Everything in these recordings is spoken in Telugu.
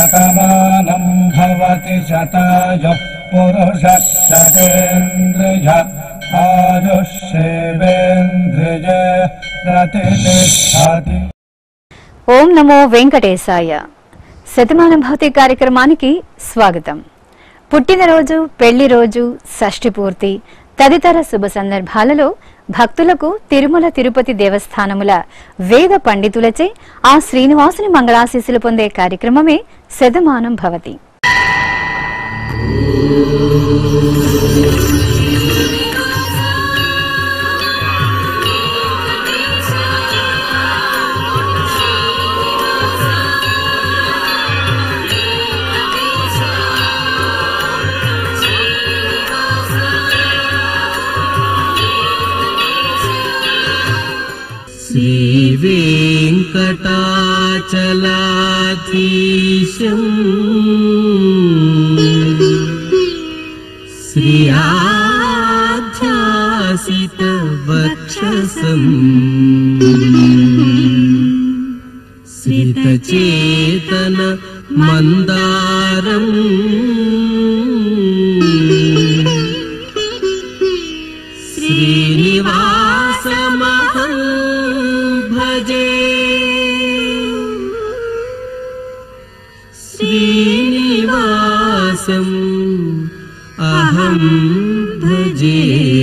शतमानं भवति शतायुः पुरुषः शतेन्द्रिय आयुष्येवेन्द्रिय प्रतिष्ठति ఓం నమో వెంకటేశాయ శతమానం భౌతిక కార్యక్రమానికి స్వాగతం పుట్టినరోజు పెళ్లి రోజు షష్ఠి పూర్తి తదితర శుభ సందర్భాలలో భక్తులకు తిరుమల తిరుపతి దేవస్థానముల వేద పండితులచే ఆ శ్రీనివాసుని మంగళాశీస్సులు పొందే కార్యక్రమమే శతమానం భవతి श्रीवेङ्कटाचलाधीशम् श्रियाध्यासितवक्षसम् श्रितचेतन मन्दारम् श्रीनिवासमहं भजे श्रीनिवासम् अहं भजे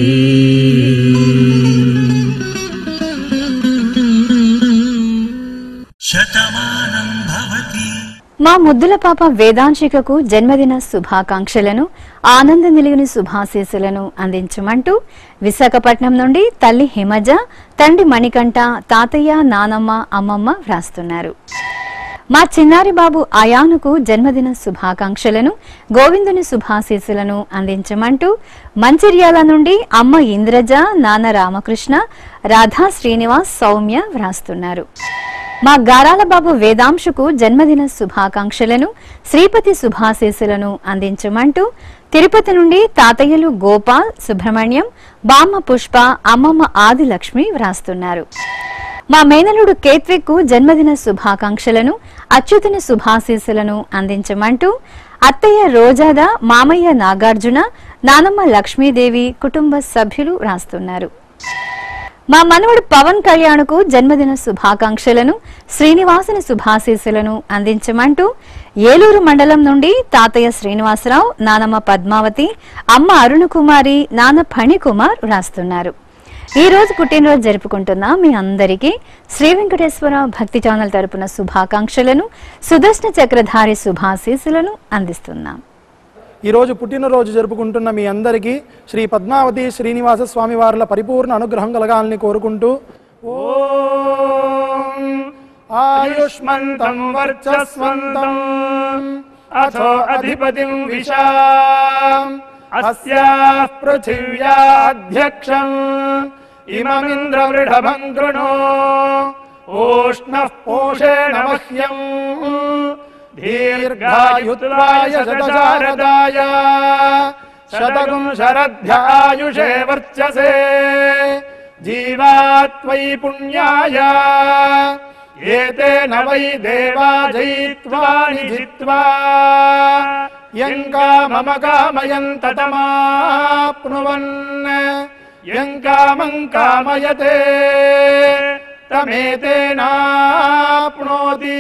మా ముద్దుల పాప వేదాంశికకు జన్మదిన శుభాకాంక్షలను ఆనంద నిలిగిన శుభాశీస్సులను అందించమంటూ విశాఖపట్నం నుండి తల్లి హిమజ తండ్రి మణికంఠ తాతయ్య నానమ్మ అమ్మమ్మ వ్రాస్తున్నారు మా చిన్నారి బాబు అయానుకు జన్మదిన శుభాకాంక్షలను గోవిందుని శుభాశీస్సులను అందించమంటూ మంచిర్యాల నుండి అమ్మ ఇంద్రజ నాన్న రామకృష్ణ రాధా శ్రీనివాస్ సౌమ్య వ్రాస్తున్నారు మా గారాల బాబు వేదాంశుకు జన్మదిన శుభాకాంక్షలను శ్రీపతి శుభాశీస్సులను అందించమంటూ తిరుపతి నుండి తాతయ్యలు గోపాల్ సుబ్రహ్మణ్యం బామ్మ పుష్ప అమ్మమ్మ ఆదిలక్ష్మి వ్రాస్తున్నారు మా మేనలుడు కేత్విక్ జన్మదిన శుభాకాంక్షలను అచ్యుతుని శుభాశీస్సులను అందించమంటూ అత్తయ్య రోజాద మామయ్య నాగార్జున నానమ్మ లక్ష్మీదేవి కుటుంబ సభ్యులు రాస్తున్నారు మా మనవడు పవన్ కళ్యాణ్కు జన్మదిన శుభాకాంక్షలను శ్రీనివాసుని శుభాశీస్సులను అందించమంటూ ఏలూరు మండలం నుండి తాతయ్య శ్రీనివాసరావు నానమ్మ పద్మావతి అమ్మ అరుణకుమారి నాన్న ఫణికుమార్ రాస్తున్నారు ఈ రోజు పుట్టినరోజు జరుపుకుంటున్న మీ అందరికీ శ్రీ వెంకటేశ్వర భక్తి ఛానల్ తరపున శుభాకాంక్షలను సుదర్శన చక్రధారి శుభాశీస్సులను అందిస్తున్నాం ఈరోజు పుట్టినరోజు జరుపుకుంటున్న మీ అందరికీ శ్రీ పద్మావతి శ్రీనివాస స్వామి వారుల పరిపూర్ణ అనుగ్రహం కలగాలని కోరుకుంటూ ఓం ఆయుష్మంతం వర్చస్వంతం అథో అధిపతిం విశా అస్యాః పృథివ్యాధ్యక్షం ఇమమింద్రవృఢభం కృణో ఓష్ణః పోషేణ మహ్యం దీర్ఘాయుత్వాయ శతశారదాయ శతగుం శరధ్యాయుషే వర్చసే జీవాత్వై పుణ్యాయ ఏతేన వై దేవా జయిత్వాని జిత్వా యం కామమ కామయం తతమాప్నువన్ యం కామం కామయతే తమేతేనాప్నోతి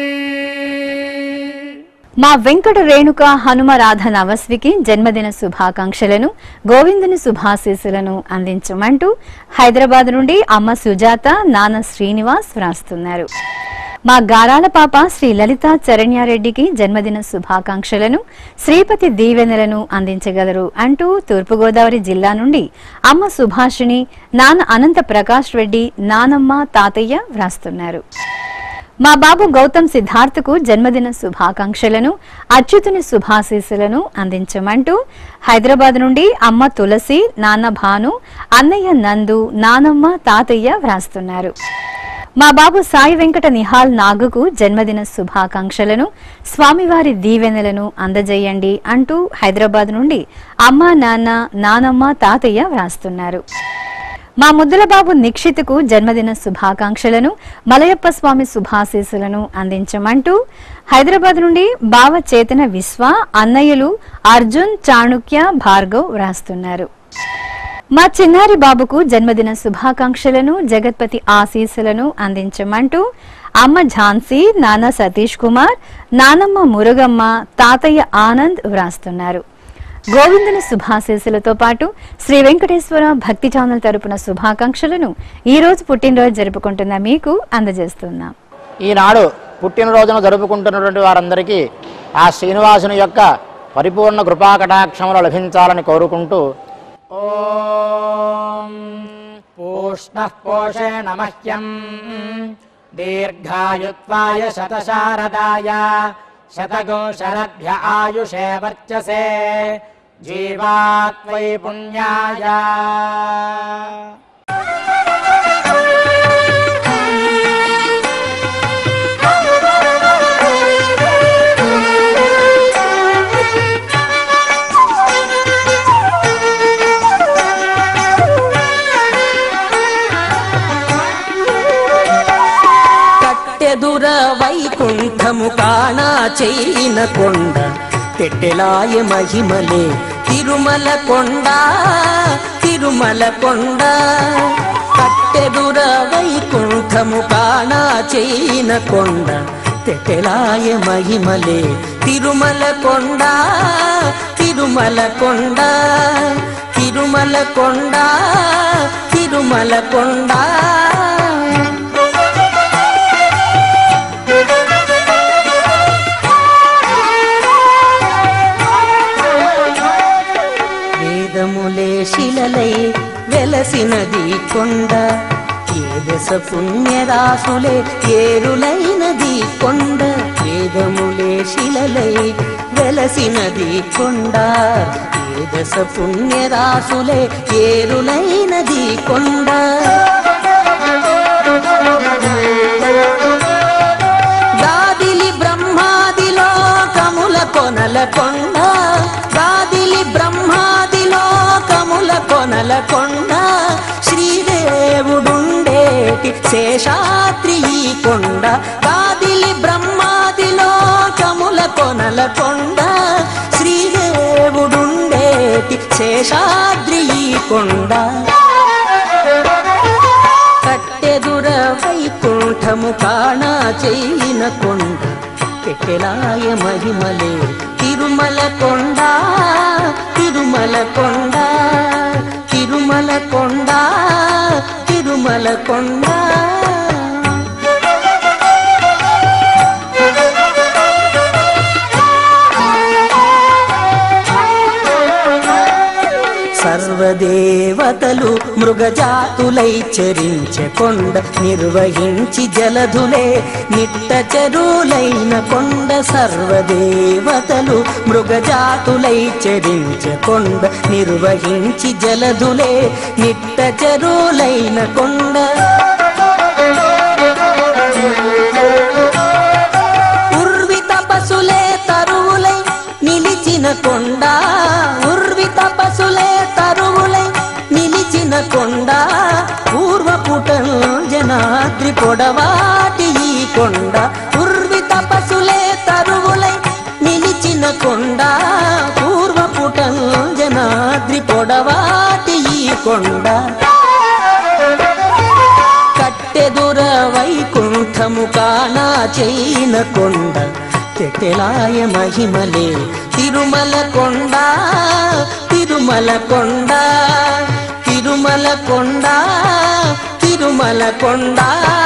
మా వెంకట రేణుక హనుమరాధ నవస్వికి జన్మదిన శుభాకాంక్షలను గోవిందుని శుభాశీస్సులను అందించమంటూ హైదరాబాద్ నుండి అమ్మ సుజాత నాన్న శ్రీనివాస్ వ్రాస్తున్నారు మా గారాల పాప శ్రీ లలిత చరణ్యారెడ్డికి జన్మదిన శుభాకాంక్షలను శ్రీపతి దీవెనలను అందించగలరు అంటూ తూర్పుగోదావరి జిల్లా నుండి అమ్మ సుభాషిణి నాన్న అనంత ప్రకాష్ రెడ్డి నానమ్మ తాతయ్య వ్రాస్తున్నారు మా బాబు గౌతమ్ సిద్ధార్థకు జన్మదిన శుభాకాంక్షలను అచ్యుతుని శుభాశీస్సులను అందించమంటూ హైదరాబాద్ నుండి అమ్మ తులసి నాన్న భాను అన్నయ్య నందు నానమ్మ తాతయ్య వ్రాస్తున్నారు మా బాబు సాయి వెంకట నిహాల్ నాగుకు జన్మదిన శుభాకాంక్షలను స్వామివారి దీవెనలను అందజేయండి అంటూ హైదరాబాద్ నుండి అమ్మ నాన్న నానమ్మ తాతయ్య వ్రాస్తున్నారు మా ముద్దుల బాబు నిక్షిత్కు జన్మదిన శుభాకాంక్షలను మలయప్ప స్వామి శుభాశీస్సులను అందించమంటూ హైదరాబాద్ నుండి బావ చేతన విశ్వ అన్నయ్యలు అర్జున్ చాణుక్య భార్గవ్ వ్రాస్తున్నారు మా చిన్నారి బాబుకు జన్మదిన శుభాకాంక్షలను జగత్పతి ఆశీస్సులను అందించమంటూ అమ్మ ఝాన్సీ నాన్న సతీష్ కుమార్ నానమ్మ మురుగమ్మ తాతయ్య ఆనంద్ వ్రాస్తున్నారు గోవిందుని శుభాశీస్సులతో పాటు శ్రీ వెంకటేశ్వర భక్తి ఛానల్ తరపున శుభాకాంక్షలను ఈ రోజు పుట్టినరోజు జరుపుకుంటున్న మీకు అందజేస్తున్నాం ఈనాడు పుట్టినరోజును జరుపుకుంటున్నటువంటి వారందరికీ ఆ శ్రీనివాసుని యొక్క పరిపూర్ణ కృపా కటాక్షములు లభించాలని కోరుకుంటూ ఓం పూష్ణ పోషేణ మహ్యం దీర్ఘాయుత్వాయ శతశారదాయ శతకోశరభ్య ఆయుషే వర్చసే జీవాత్వై పుణ్యాయ కట్టెదుర వైకుంఠము కాణా చేయిన కొండ పెట్టెలాయ మహిమలే తిరుమల కొండ తిరుమల కొండ కట్టెదుర వైకుంఠము కాణా చేయిన కొండ పెట్టెలాయ మహిమలే తిరుమల కొండ తిరుమల కొండ తిరుమల కొండ తిరుమల కొండ వేదములే శిలలై వెలసినది కొండ ఏ దశ పుణ్యరాశులే ఏరులైనది కొండ వేదములే శిలలై వెలసినది కొండ ఏ దశ పుణ్యరాశులే ఏరులైనది కొండ గాదిలి బ్రహ్మాది లోకముల కొనల కొండ గాదిలి బ్రహ్మాది లోకముల కొనల కొండ శ్రీదేవుడుండేటి శేషాద్రి ఈ కొండ గాదిలి బ్రహ్మాది లోకముల కొనల కొండ శ్రీదేవుడుండేటి శేషాద్రి ఈ కొండ కట్టెదుర వైకుంఠము కాణా చేయిన కొండ పెట్టెలాయ మహిమలే తిరుమల కొండ తిరుమల కొండ తిరుమల కొండ తిరుమల కొండ సర్వదేవతలు మృగజాతులై చరించే కొండ నిర్వహించి జలధులే నిట్ట చెరువులైన కొండ సర్వదేవతలు మృగజాతులై చరించే కొండ నిర్వహించి జలధులే నిట్ట చెరువులైన కొండ ఉర్వి తపసులే తరువులై నిలిచిన కొండ ఉర్వి తపసులే తరువులై నిలిచిన కొండ పూర్వపుట జనాద్రి పొడవాటి ఈ కొండ ఉర్వి తపసులే తరువులై నిలిచిన కొండ పూర్వపుట జనాద్రి పొడవాటి ఈ కొండ కట్టెదుర వైకుంఠము కానా చేయిన కొండ తెటెలాయ మహిమలే తిరుమల కొండ తిరుమల కొండ తిరుమల కొండ తిరుమల కొండ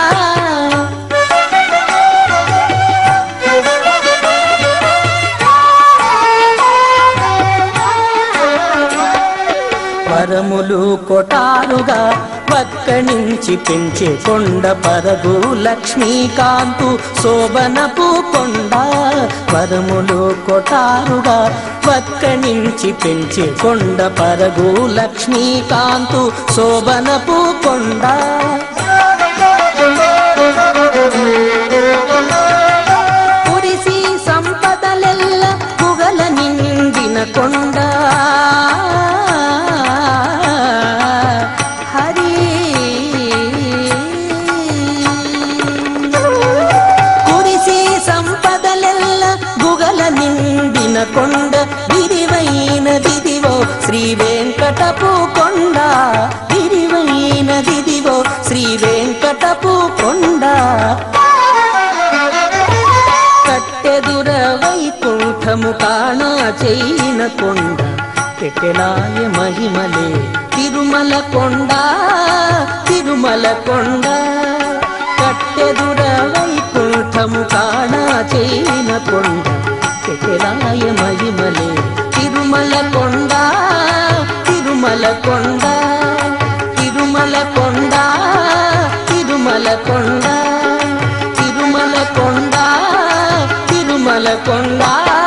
వరములు కొటారుగా పక్క నుంచి పెంచే కొండ పరగు లక్ష్మీకాంతు శోభనపు కొండ వరములు కొటారుగా పక్క నుంచి పెంచే కొండ పరగు లక్ష్మీకాంతు శోభనపు కొండ కురిసి సంపదలెల్ల పుగల నిండిన కొండ హరి పెంచిన కొండ విరివైనదిదివో శ్రీ వెంకటపు కొండ విరివైనదిదివో శ్రీ వెంకటపు కొండ కట్టెదుర వైకుంఠము కాణా చేయిన కొండ పెట్టెలాయ మహిమలే తిరుమల కొండ తిరుమల కొండ కట్టెదుర వైకుంఠము కాణా చేయిన కొండ పెట్టెలాయ మహిమలే తిరుమల కొండ తిరుమల కొండ తిరుమల కొండ తిరుమల కొండ తిరుమల కొండ తిరుమల కొండ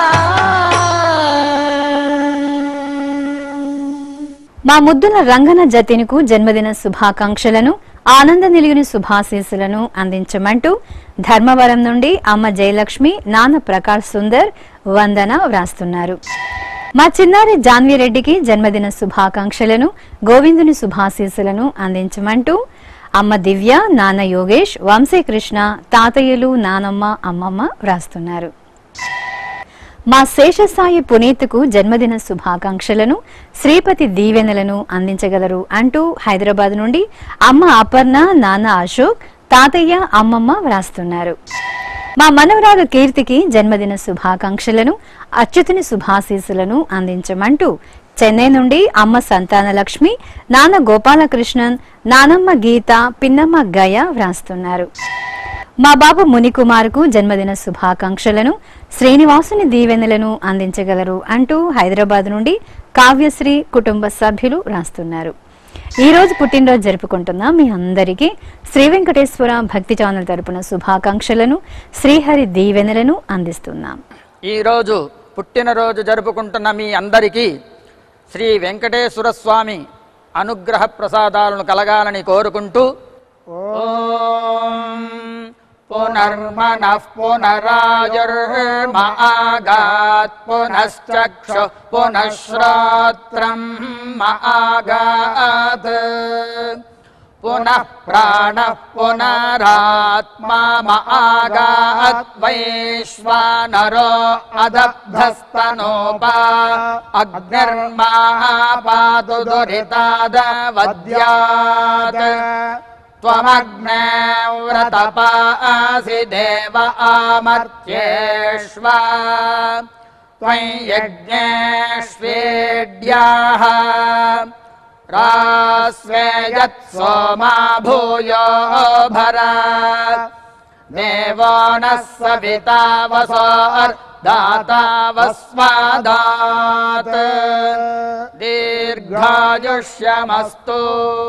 మా ముద్దుల రంగన జతినుకు జన్మదిన శుభాకాంక్షలను ఆనంద నిలిగిన శుభాశీస్సులను అందించమంటూ ధర్మవరం నుండి అమ్మ జయలక్ష్మి నాన్న ప్రకాష్ సుందర్ వందన వ్రాస్తున్నారు మా చిన్నారి జాన్వీరెడ్డికి జన్మదిన శుభాకాంక్షలను గోవిందుని శుభాశీస్సులను అందించమంటూ అమ్మ దివ్య నాన్న యోగేష్ వంశీకృష్ణ తాతయ్యలు నానమ్మ అమ్మమ్మ వ్రాస్తున్నారు మా శేషసాయి పునీత్కు జన్మదిన శుభాకాంక్షలను శ్రీపతి దీవెనలను అందించగలరు అంటూ హైదరాబాద్ నుండి అమ్మ అపర్ణ నాన్న అశోక్ తాతయ్య అమ్మమ్మ వ్రాస్తున్నారు మా మనవరాలు కీర్తికి జన్మదిన శుభాకాంక్షలను అచ్యుతుని శుభాశీస్సులను అందించమంటూ చెన్నై నుండి అమ్మ సంతాన లక్ష్మి నాన్న గోపాలకృష్ణన్ నానమ్మ గీత పిన్నమ్మ గయ వ్రాస్తున్నారు మా బాబు మునికుమార్కు జన్మదిన శుభాకాంక్షలను శ్రీనివాసుని దీవెనలను అందించగలరు అంటూ హైదరాబాద్ నుండి కావ్యశ్రీ కుటుంబ సభ్యులు రాస్తున్నారు ఈ రోజు పుట్టినరోజు జరుపుకుంటున్న మీ అందరికీ శ్రీ వెంకటేశ్వర భక్తి ఛానల్ తరపున శుభాకాంక్షలను శ్రీహరి దీవెనలను అందిస్తున్నాం ఈరోజు పుట్టినరోజు జరుపుకుంటున్న మీ అందరికీ శ్రీ వెంకటేశ్వర స్వామి అనుగ్రహ ప్రసాదాలను కలగాలని కోరుకుంటూ ఓం పునర్మనః పునరాయుర్మ ఆగాత్ పునశ్చక్షు పునఃశ్రోత్రం ఆగాత్ పునః ప్రాణ పునరాత్మా ఆగాత్ వైశ్వానరో అదబ్ధస్తనోపా అగ్నిర్మా పాతు దురితాదవద్యాత్ त्वमग्ने व्रतपासि देव आमर्त्येष्व त्वं यज्ञेष्वेड्याः रास्वे यत् सोमा भूयो भर देवो नः सविता वसोर्दाता वस्वादात् दीर्घायुष्यमस्तु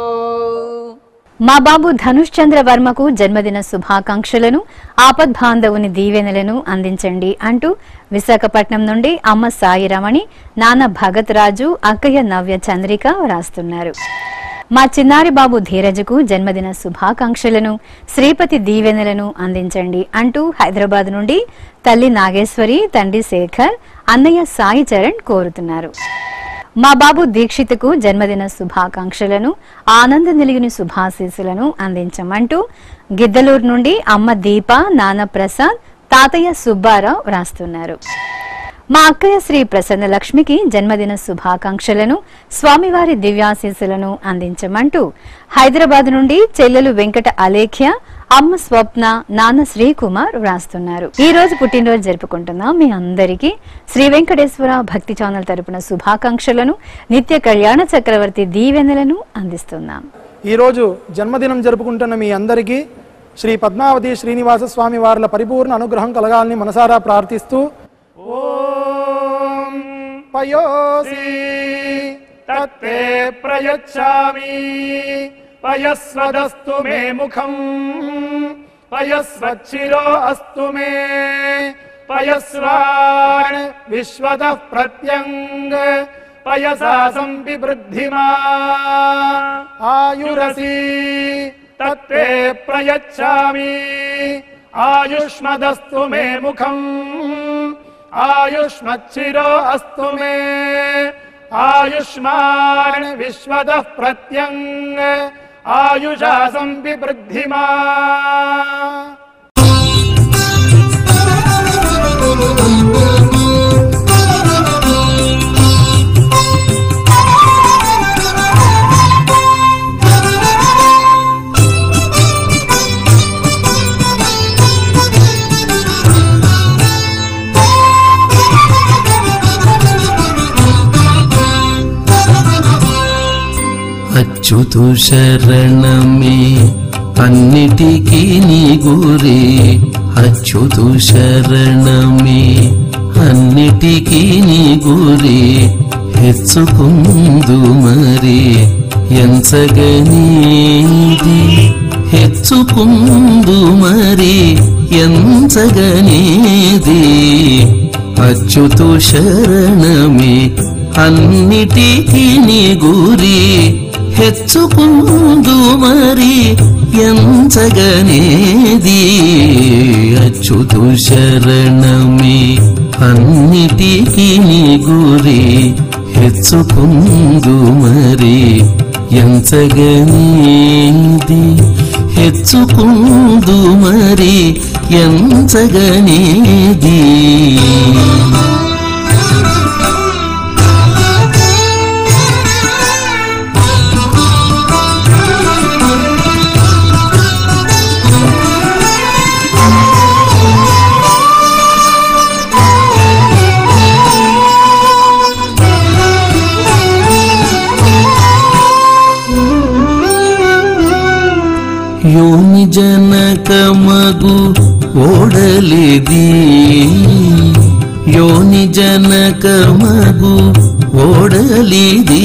మా బాబు ధనుష్ చంద్ర వర్మకు జన్మదిన శుభాకాంక్షలను ఆపద్బాంధవుని దీవెనలను అందించండి అంటూ విశాఖపట్నం నుండి అమ్మ సాయి రమణి నాన్న భగత్ రాజు అక్కయ్య నవ్య చంద్రిక రాస్తున్నారు మా చిన్నారి బాబు ధీరజకు జన్మదిన శుభాకాంక్షలను శ్రీపతి దీవెనలను అందించండి అంటూ హైదరాబాద్ నుండి తల్లి నాగేశ్వరి తండ్రి శేఖర్ అన్నయ్య సాయి చరణ్ కోరుతున్నారు మా బాబు దీక్షిత్కు జన్మదిన శుభాకాంక్షలను ఆనంద నిలిగిన శుభాశీస్సులను అందించమంటూ గిద్దలూరు నుండి అమ్మ దీప నాన్న ప్రసాద్ తాతయ్య సుబ్బారావు రాస్తున్నారు మా అక్కయ్య శ్రీ ప్రసన్న లక్ష్మికి జన్మదిన శుభాకాంక్షలను స్వామివారి దివ్యాశీస్సులను అందించమంటూ హైదరాబాద్ నుండి చెల్లెలు వెంకట అలేఖ్య అమ్మ స్వప్న నాన్న శ్రీకుమార్ వ్రాస్తున్నారు ఈ రోజు పుట్టినరోజు జరుపుకుంటున్న మీ అందరికీ శ్రీ వెంకటేశ్వర భక్తి ఛానల్ తరపున శుభాకాంక్షలను నిత్య కళ్యాణ చక్రవర్తి దీవెనలను అందిస్తున్నాం ఈరోజు జన్మదినం జరుపుకుంటున్న మీ అందరికీ శ్రీ పద్మావతి శ్రీనివాస స్వామి వార్ల పరిపూర్ణ అనుగ్రహం కలగాలని మనసారా ప్రార్థిస్తూ ఓం పయోసి తత్తే ప్రయచ్చామి పయస్వదస్తు మే ముఖం పయస్వచ్చిరో అస్తు మే పయస్వాన్ విశ్వత ప్రత్యంగ పయసా సంపివృద్ధిమా ఆయురసి తత్తే ప్రయచ్చామి ఆయుష్మదస్తు మే ముఖం ఆయుష్మచ్చిరో అస్తు మే ఆయుష్మాన్ విశ్వత ప్రత్యంగ ఆయుషా సంపివృద్ధిమా అచ్యుతు శరణమే అన్నిటికీ నీ గురి అచ్యుతు శరణమే అన్నిటికీ నీ గురి హెచ్చుకుందు మరి ఎంచగనీది హెచ్చుకుందు మరి ఎంచగనేది అచ్యుతు శరణమే అన్నిటికీ నీ గురి హెచ్చుకుందు మరి ఎంచగనేది అచ్యుతు శరణమే అన్నిటికీ నీ గురి హెచ్చుకుందు మరి ఎంచగనేది హెచ్చుకుందు మరి ఎంచగనేది ಯೋನಿ ಜನಕ ಮಗು ಓಡಲಿದಿ ಯೋನಿ ಜನಕ ಮಗು ಓಡಲಿದಿ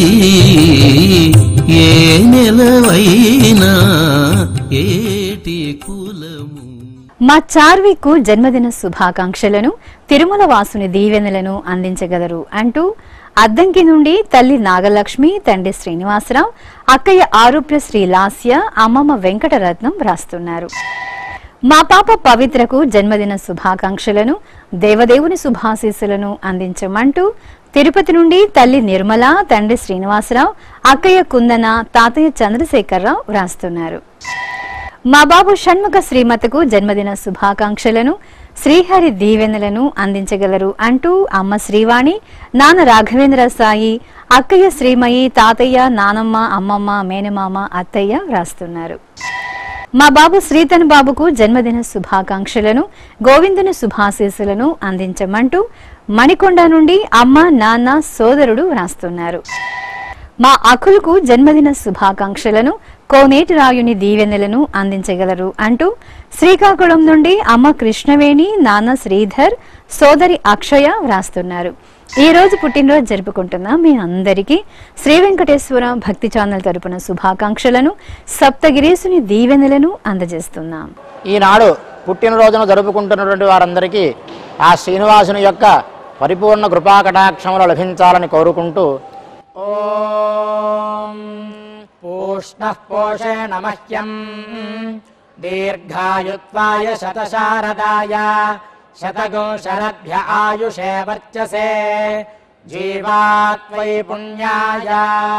ఏ నెలవైనా ఏటి కులము మా చార్వికు జన్మదిన శుభాకాంక్షలను తిరుమల వాసుని దీవెనలను అందించగలరు అంటూ అద్దంకి నుండి తల్లి నాగలక్ష్మి తండ్రి శ్రీనివాసరావు అక్కయ్య ఆరోగ్య శ్రీ లాస్య అమ్మమ్మ వెంకటరత్నం వ్రాస్తున్నారు మా పాప పవిత్రకు జన్మదిన శుభాకాంక్షలను దేవదేవుని శుభాశీస్సులను అందించమంటూ తిరుపతి నుండి తల్లి నిర్మల తండ్రి శ్రీనివాసరావు అక్కయ్య కుందన తాతయ్య చంద్రశేఖరరావు వ్రాస్తున్నారు మా బాబు షణ్ముఖ శ్రీమతకు జన్మదిన శుభాకాంక్షలను శ్రీహరి దీవెనలను అందించగలరు అంటూ అమ్మ శ్రీవాణి నాన్న రాఘవేంద్ర సాయి అక్కయ్య శ్రీమయి తాతయ్య నానమ్మ అమ్మమ్మ మేనమామ అత్తయ్య వ్రాస్తున్నారు మా బాబు శ్రీతన్ బాబుకు జన్మదిన శుభాకాంక్షలను గోవిందుని శుభాశీస్సులను అందించమంటూ మణికొండ నుండి అమ్మ నాన్న సోదరుడు వ్రాస్తున్నారు మా అఖులకు జన్మదిన శుభాకాంక్షలను కోనేటి రాయుని దీవెనలను అందించగలరు అంటూ శ్రీకాకుళం నుండి అమ్మ కృష్ణవేణి నాన్న శ్రీధర్ సోదరి అక్షయ వ్రాస్తున్నారు ఈ రోజు పుట్టినరోజు జరుపుకుంటున్న మీ అందరికీ శ్రీ వెంకటేశ్వర భక్తి ఛానల్ తరపున శుభాకాంక్షలను సప్తగిరీసుని దీవెనలను అందజేస్తున్నాం ఈనాడు పుట్టినరోజును జరుపుకుంటున్నటువంటి వారందరికీ ఆ శ్రీనివాసుని యొక్క పరిపూర్ణ కృపాకటాక్షములు లభించాలని కోరుకుంటూ ॐ पूष्णः पोषेण मह्यम् दीर्घायुत्वाय शतशारदाय शतगोशरभ्य आयुषे वर्चसे जीवात्वै पुण्याय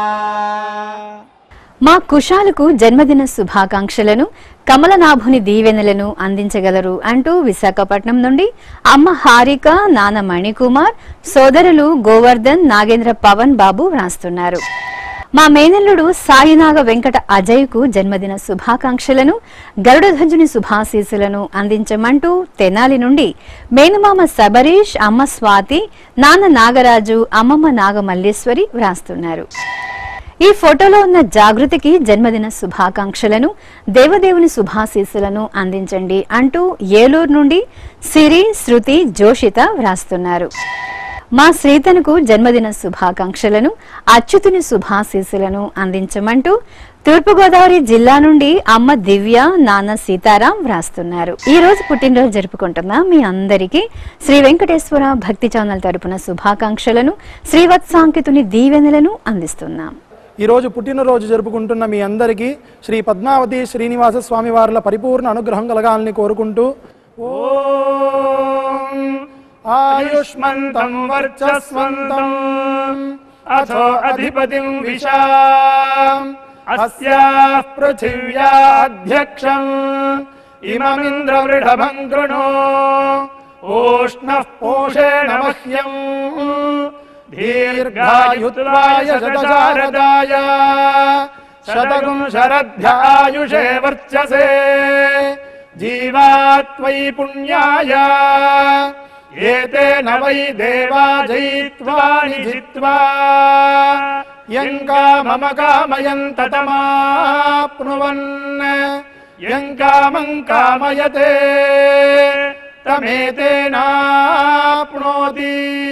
మా కుశాలకు జన్మదిన శుభాకాంక్షలను కమలనాభుని దీవెనలను అందించగలరు అంటూ విశాఖపట్నం నుండి అమ్మ హారిక నాన్న మణికుమార్ సోదరులు గోవర్ధన్ నాగేంద్ర పవన్ బాబు వ్రాస్తున్నారు మా మేనల్లుడు సాయినాగ వెంకట అజయ్కు జన్మదిన శుభాకాంక్షలను గరుడధ్వజుని శుభాశీస్సులను అందించమంటూ తెనాలి నుండి మేనమామ శబరీష్ అమ్మ స్వాతి నాన్న నాగరాజు అమ్మమ్మ నాగమల్లేశ్వరి వ్రాస్తున్నారు ఈ ఫోటోలో ఉన్న జాగృతికి జన్మదిన శుభాకాంక్షలను దేవదేవుని శుభాశీస్సులను అందించండి అంటూ ఏలూరు నుండి సిరి శృతి జోషిత వ్రాస్తున్నారు మా శ్రీతనుకు జన్మదిన శుభాకాంక్షలను అచ్యుతుని శుభాశీస్సులను అందించమంటూ తూర్పుగోదావరి జిల్లా నుండి అమ్మ దివ్య నాన్న సీతారాం వ్రాస్తున్నారు ఈ రోజు పుట్టినరోజు జరుపుకుంటున్న మీ అందరికీ శ్రీ వెంకటేశ్వర భక్తి ఛానల్ తరపున శుభాకాంక్షలను శ్రీవత్సాంకితుని దీవెనలను అందిస్తున్నాం ఈ రోజు పుట్టినరోజు జరుపుకుంటున్న మీ అందరికీ శ్రీ పద్మావతి శ్రీనివాస స్వామి వార్ల పరిపూర్ణ అనుగ్రహం కలగాలని కోరుకుంటూ ॐ आयुष्मन्तम् वर्चस्वन्तम् अथो अधिपतिम् विशा अस्याः पृथिव्याध्यक्षम् इममिन्द्रवृढभम् कृणो ओष्णः पोषेण मह्यम् दीर्घायुत्वाय शतशारदाय शतगुं शरद्ध्यायुषे वर्चसे जीवात्वयि पुण्याय एतेन वै देवा जयित्वा निजित्वा యం కామమ కామయం తతమాప్నువన్ యం కామం కామయతే తమేతేనాప్నోతి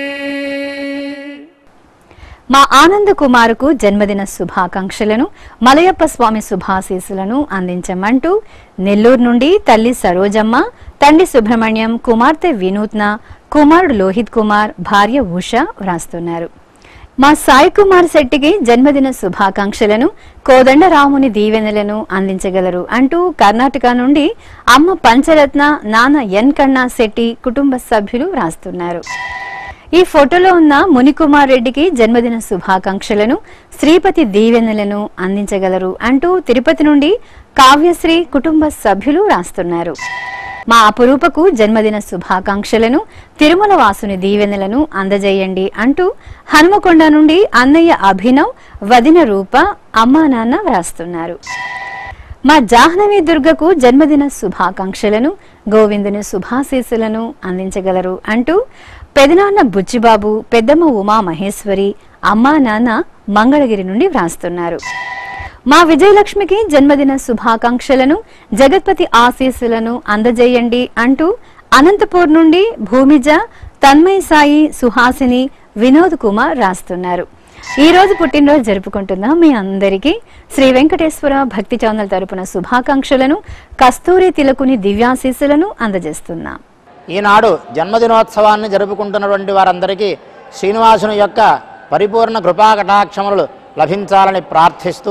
మా ఆనంద కుమారుకు జన్మదిన శుభాకాంక్షలను మలయప్ప స్వామి శుభాశీస్సులను అందించమంటూ నెల్లూరు నుండి తల్లి సరోజమ్మ తండ్రి సుబ్రహ్మణ్యం కుమార్తె వినూత్న కుమారుడు లోహిత్ కుమార్ భార్య ఉష వ్రాస్తున్నారు మా సాయి కుమార్ శెట్టికి జన్మదిన శుభాకాంక్షలను కోదండరాముని దీవెనలను అందించగలరు అంటూ కర్ణాటక నుండి అమ్మ పంచరత్న నాన్న ఎన్ కన్నా శెట్టి కుటుంబ సభ్యులు వ్రాస్తున్నారు ఈ ఫోటోలో ఉన్న మునికుమార్ రెడ్డికి జన్మదిన శుభాకాంక్షలను శ్రీపతి దీవెనలను అందించగలరు అంటూ తిరుపతి నుండి కావ్యశ్రీ కుటుంబ సభ్యులు రాస్తున్నారు మా అపురూపకు జన్మదిన శుభాకాంక్షలను తిరుమల వాసుని దీవెనలను అందజేయండి అంటూ హనుమకొండ నుండి అన్నయ్య అభినవ్ వదిన రూప అమ్మా నాన్న వ్రాస్తున్నారు మా జాహ్నవి దుర్గకు జన్మదిన శుభాకాంక్షలను గోవిందుని శుభాశీస్సులను అందించగలరు అంటూ పెదనాన్న బుచ్చిబాబు పెద్దమ్మ ఉమా మహేశ్వరి అమ్మా నాన్న మంగళగిరి నుండి వ్రాస్తున్నారు మా విజయలక్ష్మికి జన్మదిన శుభాకాంక్షలను జగత్పతి ఆశీస్సులను అందజేయండి అంటూ అనంతపూర్ నుండి భూమిజ తన్మయ్ సాయి సుహాసిని వినోద్ కుమార్ రాస్తున్నారు ఈ రోజు పుట్టినరోజు జరుపుకుంటున్న మీ అందరికీ శ్రీ వెంకటేశ్వర భక్తి ఛానల్ తరపున శుభాకాంక్షలను కస్తూరి తిలకుని దివ్యాశీస్సులను అందజేస్తున్నాం ఈనాడు జన్మదినోత్సవాన్ని జరుపుకుంటున్నటువంటి వారందరికీ శ్రీనివాసుని యొక్క పరిపూర్ణ కృపా కటాక్షములు లభించాలని ప్రార్థిస్తూ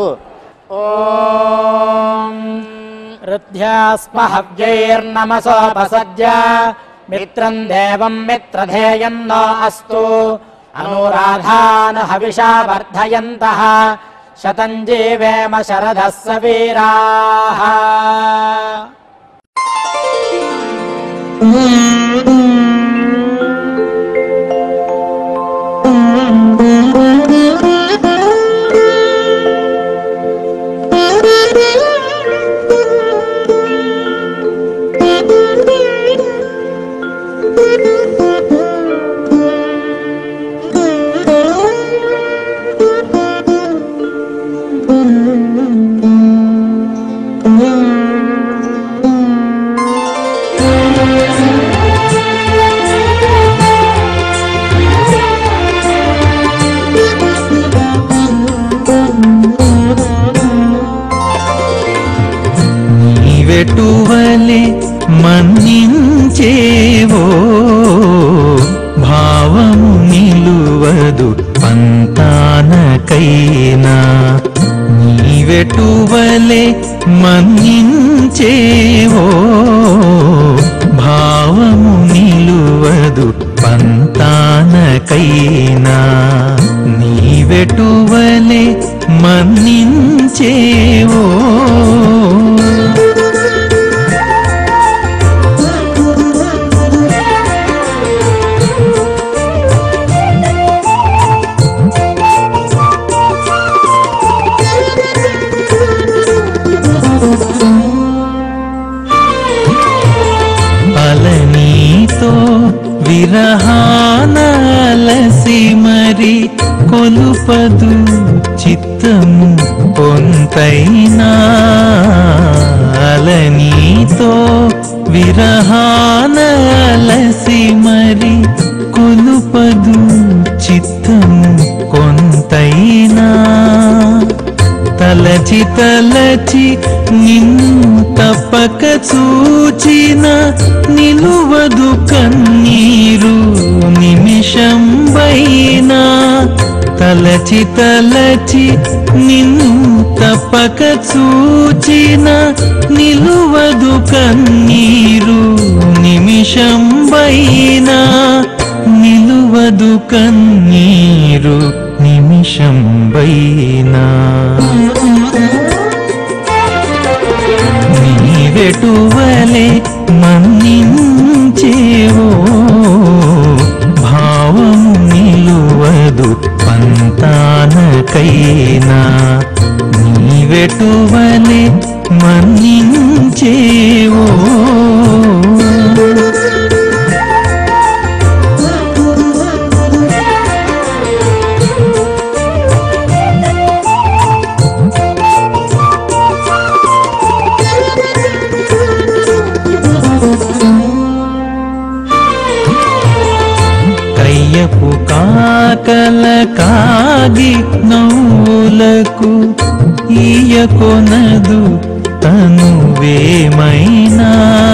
ऋद्ध्यास्म हव्यैर्नमसोपसद्य मित्रम् देवम् मित्रधेयम् नो अस्तु अनुराधान् हविषा वर्धयन्तः शतम् जीवेम शरदः सवीराः నీవెటువలే మన్నించేవో భావము నిలువదు పంతానకైనా నీవెటువలే మన్నించేవో భావము నిలువదు పంతానకైనా నీవెటువలే మన్నించేవో అలనీతో విరహానలసి మరి కొలుపదు చిత్తము పొంతైనా అలనీతో విరహానలసి మరి కొలుపదు చిత్తము కొంతైనా తలచి తలచి నిన్ను తప్పక చూచిన నిలువదు కన్నీరు నిమిషం వైనా తలచి తలచి నిన్ను తప్పక చూచిన నిలువదు కన్నీరు నిమిషం వైనా నిలువదు కన్నీరు నిమిషం వైనా నీవెటువలే మన్నించేవో భావము నిలువదు పంతానకైనా నీవెటువలే మన్నించేవో కయ్యపు కాకల కాగి నవ్వులకు ఈయ కొనదు తను వేమైనా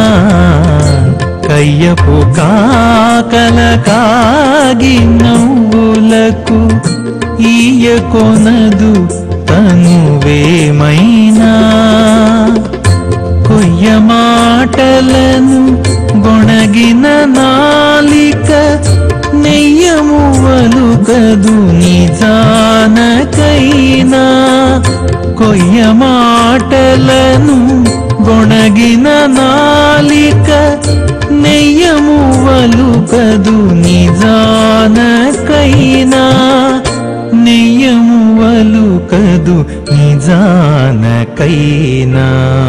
కయ్యపు కాకల కాగి నవ్వులకు ఈయ కొనదు తను వేమైనా కొయ్య మాటలను గొణగిన నాలిక నెయ్యము వలుకదు నిజానకైనా కొయ్య మాటలను గొణగిన నాలిక నెయ్యము వలుకదు నిజానకైనా నెయ్యము వలుకదు నిజానకైనా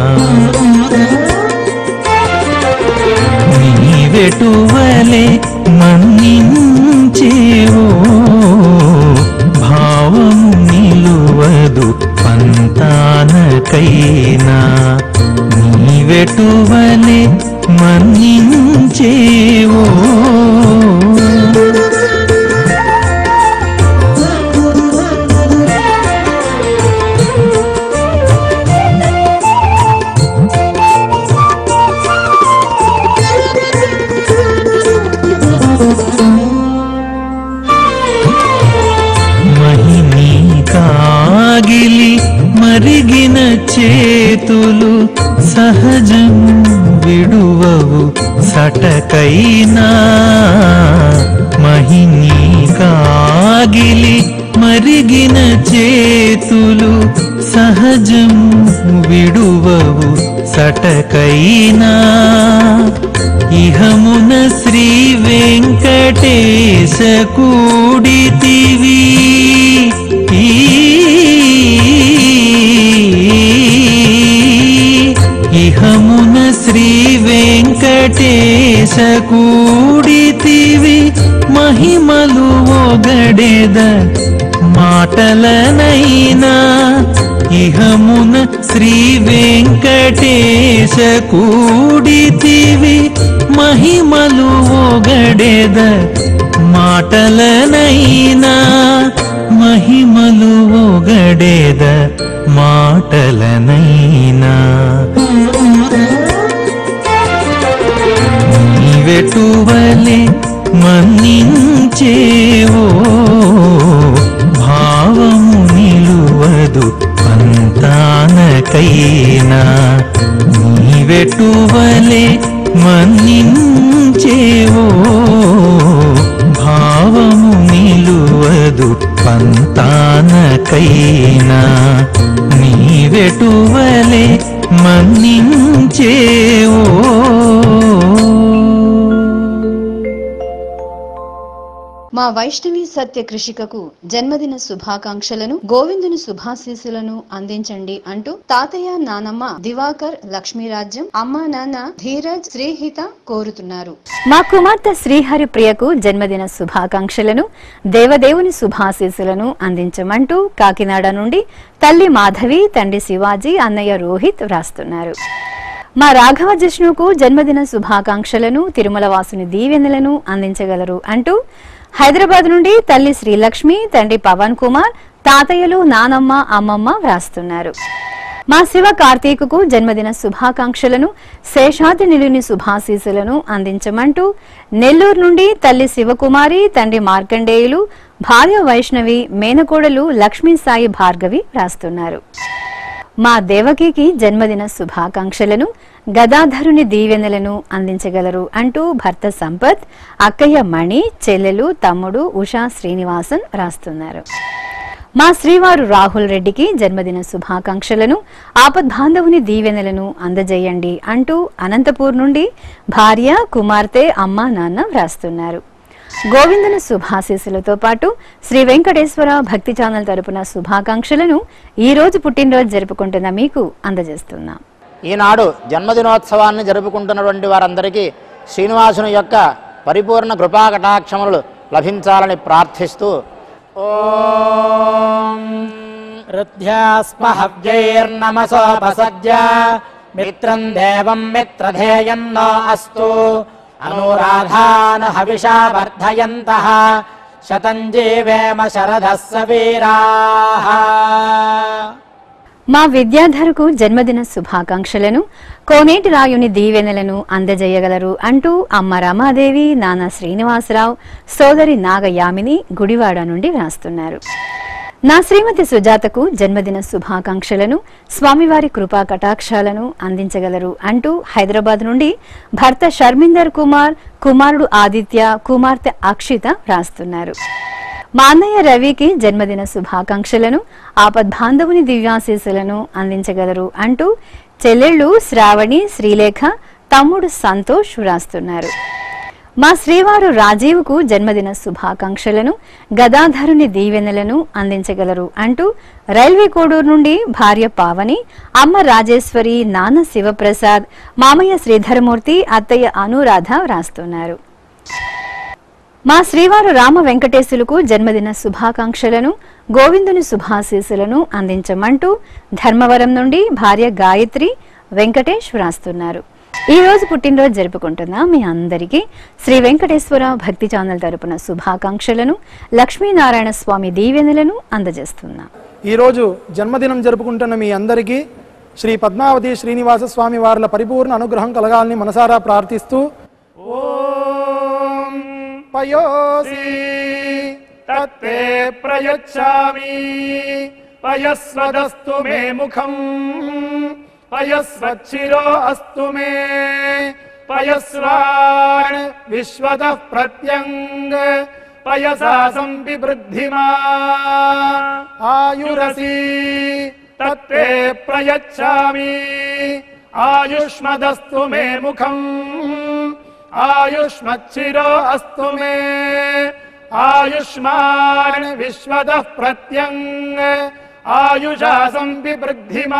నీవెటువలే మన్నించేవో భావము నిలువదు పంతానకైనా నీవెటువలే మన్నించేవో మహిని కాగిలి మరిగిన చేతులు సహజము విడువవు సటకైనా మహిని కాగిలి మరిగిన చేతులు సహజము విడువవు సటకైనా ఇహమున శ్రీ వెంకటేశ కూడితివి ఈ ఇహమున శ్రీ వెంకటేశ కూడితివి మహిమలు ఒగడెద మాటలనైనా ఇహమున శ్రీ వెంకటేశ కూడితివి మహిమలు ఒగడెద మాటలనైనా మహిమలు ఒగడెద మాటలనైనా నీవెటువలే మన్నించేవో భావము నిలువదు పంతానకైనా నీవెటువలే మన్నించేవో భావము నిలువదు పంతానకైనా నీవెటువలే మన్నించేవో మా వైష్ణవి సత్య కృషికకు జన్మదిన శుభాకాంక్షలను గోవిందుని శుభాశీస్సులను అందించండి అంటూ తాతయ్య నానమ్మ దివాకర్ లక్ష్మీరాజ్యం అమ్మా నాన్న ధీరజ్ శ్రీహిత కోరుతున్నారు మా కుమార్తె శ్రీహరి ప్రియకు జన్మదిన శుభాకాంక్షలను దేవదేవుని శుభాశీస్సులను అందించమంటూ కాకినాడ నుండి తల్లి మాధవి తండ్రి శివాజీ అన్నయ్య రోహిత్ వ్రాస్తున్నారు మా రాఘవ జిష్ణుకు జన్మదిన శుభాకాంక్షలను తిరుమల వాసుని దీవెనలను అందించగలరు అంటూ హైదరాబాద్ నుండి తల్లి శ్రీలక్ష్మి తండ్రి పవన్ కుమార్ తాతయ్యలు నానమ్మ అమ్మమ్మ వ్రాస్తున్నారు మా శివ కార్తీకుకు జన్మదిన శుభాకాంక్షలను శేషాది నిలుని శుభాశీసులను అందించమంటూ నెల్లూరు నుండి తల్లి శివకుమారి తండ్రి మార్కండేయులు భార్య వైష్ణవి మేనకోడలు లక్ష్మీ సాయి భార్గవి వ్రాస్తున్నారు మా దేవకికి జన్మదిన శుభాకాంక్షలను గదాధరుని దీవెనలను అందించగలరు అంటూ భర్త సంపత్ అక్కయ్య మణి చెల్లెలు తమ్ముడు ఉషా శ్రీనివాసన్ రాస్తున్నారు మా శ్రీవారు రాహుల్ రెడ్డికి జన్మదిన శుభాకాంక్షలను ఆపద్బాంధవుని దీవెనలను అందజేయండి అంటూ అనంతపూర్ నుండి భార్య కుమార్తె అమ్మ నాన్న వ్రాస్తున్నారు గోవిందుని శుభాశీస్సులతో పాటు శ్రీ వెంకటేశ్వర భక్తి ఛానల్ తరపున శుభాకాంక్షలను ఈ రోజు పుట్టినరోజు జరుపుకుంటున్న మీకు అందజేస్తున్నాం ఈనాడు జన్మదినోత్సవాన్ని జరుపుకుంటున్నటువంటి వారందరికీ శ్రీనివాసుని యొక్క పరిపూర్ణ కృపా కటాక్షములు లభించాలని ప్రార్థిస్తూ ఓం రుధ్యాస్మ హవ్యైర్నమసోపసజ్య మిత్రం దేవం మిత్రధేయం నో అస్తు అనురాధాన్ హవిషా వర్ధయంతః శతం జీవేమ శరదः సవీరాः మా విద్యాధరకు జన్మదిన శుభాకాంక్షలను కోనేటి రాయుని దీవెనలను అందజేయగలరు అంటూ అమ్మ రమాదేవి నాన్న శ్రీనివాసరావు సోదరి నాగయామిని గుడివాడ నుండి వ్రాస్తున్నారు నా శ్రీమతి సుజాతకు జన్మదిన శుభాకాంక్షలను స్వామివారి కృపా కటాక్షాలను అందించగలరు అంటూ హైదరాబాద్ నుండి భర్త షర్మిందర్ కుమార్ కుమారుడు ఆదిత్య కుమార్తె అక్షిత వ్రాస్తున్నారు మా అన్నయ్య రవికి జన్మదిన శుభాకాంక్షలను ఆపద్బాంధవుని దివ్యాశీస్సులను అందించగలరు అంటూ చెల్లెళ్ళు శ్రావణి శ్రీలేఖ తమ్ముడు సంతోష్ వ్రాస్తున్నారు మా శ్రీవారు రాజీవ్కు జన్మదిన శుభాకాంక్షలను గదాధరుని దీవెనలను అందించగలరు అంటూ రైల్వే కోడూరు నుండి భార్య పావని అమ్మ రాజేశ్వరి నాన్న శివప్రసాద్ మామయ్య శ్రీధరమూర్తి అత్తయ్య అనురాధ వ్రాస్తున్నారు మా శ్రీవారు రామ వెంకటేశులకు జన్మదిన శుభాకాంక్షలను గోవిందుని శుభాశీస్సులను అందించమంటూ ధర్మవరం నుండి భార్య గాయత్రి వెంకటేష్ వ్రాస్తున్నారు ఈ రోజు పుట్టినరోజు జరుపుకుంటున్న మీ అందరికీ శ్రీ వెంకటేశ్వర భక్తి ఛానల్ తరపున శుభాకాంక్షలను లక్ష్మీనారాయణ స్వామి దీవెనలను అందజేస్తున్నాం ఈరోజు జన్మదినం జరుపుకుంటున్న మీ అందరికీ శ్రీ పద్మావతి శ్రీనివాస స్వామి వార్ల పరిపూర్ణ అనుగ్రహం కలగాలని మనసారా ప్రార్థిస్తూ ఓం పయోసి తత్తే ప్రయచ్చామి పయస్వదస్తు మే ముఖం పయస్వచ్చిరో అస్తు మే పయస్వాన్ విశ్వత ప్రత్యంగ పయసా సంపివృద్ధిమా ఆయురసి తత్తే ప్రయచ్చామి ఆయుష్మదస్తు మే ముఖం ఆయుష్మచ్చిరో అస్తు మే ఆయుష్మాన్ విశ్వద ప్రత్యంగ ఆయుషా సంవివృద్ధిమా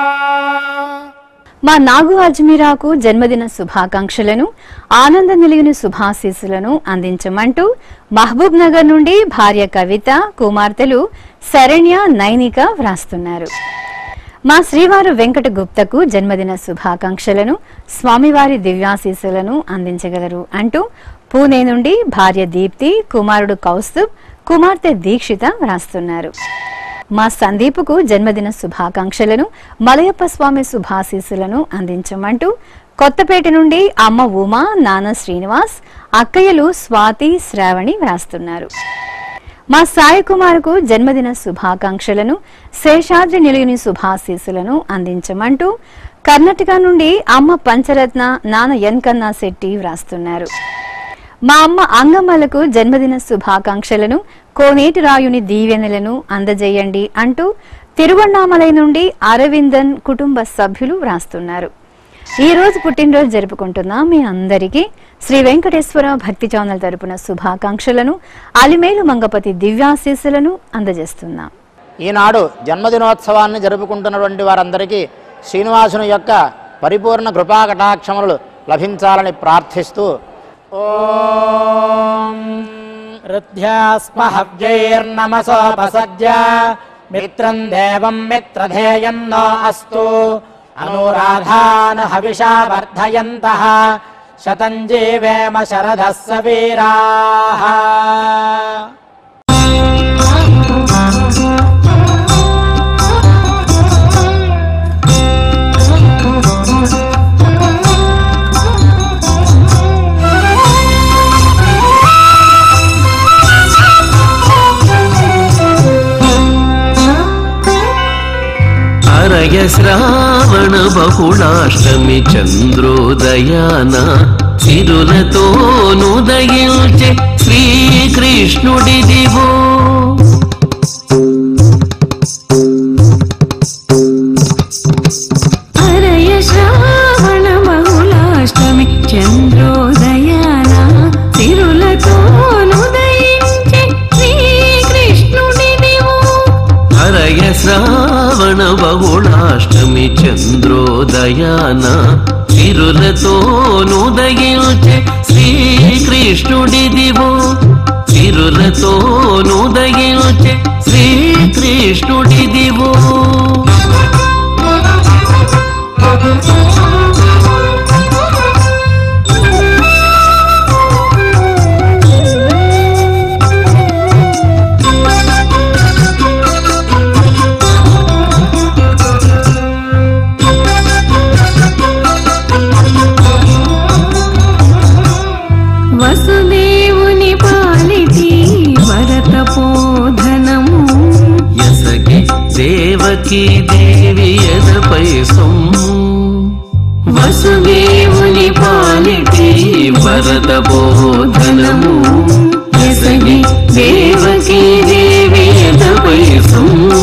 మా నాగు అజ్మీరాకు జన్మదిన శుభాకాంక్షలను ఆనంద నిలిగిన శుభాశీస్సులను అందించమంటూ మహబూబ్ నగర్ నుండి భార్య కవిత కుమార్తెలు శరణ్య నైనిక వ్రాస్తున్నారు మా శ్రీవారు వెంకట గుప్తకు జన్మదిన శుభాకాంక్షలను స్వామివారి దివ్యాశీస్సులను అందించగలరు అంటూ పూణే నుండి భార్య దీప్తి కుమారుడు కౌస్తుబ్ కుమార్తె దీక్షిత వ్రాస్తున్నారు మా సందీపుకు జన్మదిన శుభాకాంక్షలను మలయప్ప స్వామి శుభాశీస్సులను అందించమంటూ కొత్తపేట నుండి అమ్మ ఉమా నాన్న శ్రీనివాస్ అక్కయ్యలు స్వాతి శ్రావణి వ్రాస్తున్నారు మా సాయి కుమార్కు జన్మదిన శుభాకాంక్షలను శేషాద్రి నిలయుని శుభాశీస్సులను అందించమంటూ కర్ణాటక నుండి అమ్మ పంచరత్న నాన్న ఎన్కన్నా శెట్టి వ్రాస్తున్నారు మా అమ్మ అంగమ్మలకు జన్మదిన శుభాకాంక్షలను కోనేటి రాయుని దీవెనలను అందజేయండి అంటూ తిరువണ്ണామలై నుండి అరవిందన్ కుటుంబ సభ్యులు వ్రాస్తున్నారు ఈ రోజు పుట్టినరోజు జరుపుకుంటున్న మీ అందరికీ శ్రీ వెంకటేశ్వర భక్తి ఛానల్ తరపున శుభాకాంక్షలను అలిమేలు మంగపతి దివ్యాశీస్సులను అందజేస్తున్నాం ఈనాడు జన్మదినోత్సవాన్ని జరుపుకుంటున్నటువంటి వారందరికీ శ్రీనివాసుని యొక్క పరిపూర్ణ కృపా కటాక్షములు లభించాలని ప్రార్థిస్తూ ऋद्ध्यास्म हव्यैर्नमसोपसज्य मित्रम् देवम् मित्रधेयम् नो अस्तु अनुराधान् हविषा वर्धयन्तः शतम् जीवेम शरदः सवीराः అరయ శ్రావణ బహుళాష్టమి చంద్రోదయాన సిరులతో నుదయించే శ్రీకృష్ణుడిదివో హరయ శ్రావణ బహుళాష్టమి చంద్రోదయాన తిరులతో నుదయించే శ్రీకృష్ణుడినివు హరయ శ్రావణ బహుళాష్టమి చంద్రోదయాన సిరులతో నుదయించే శ్రీకృష్ణుడిదివో సిరులతో నుదయించే శ్రీకృష్ణుడిదివో దేవకీ దేవి ఎదపై సొమ్ము వసుదేవుని పాలిటి వరద బోధనము ఎసగి దేవకీ దేవి ఎదపై సొమ్ము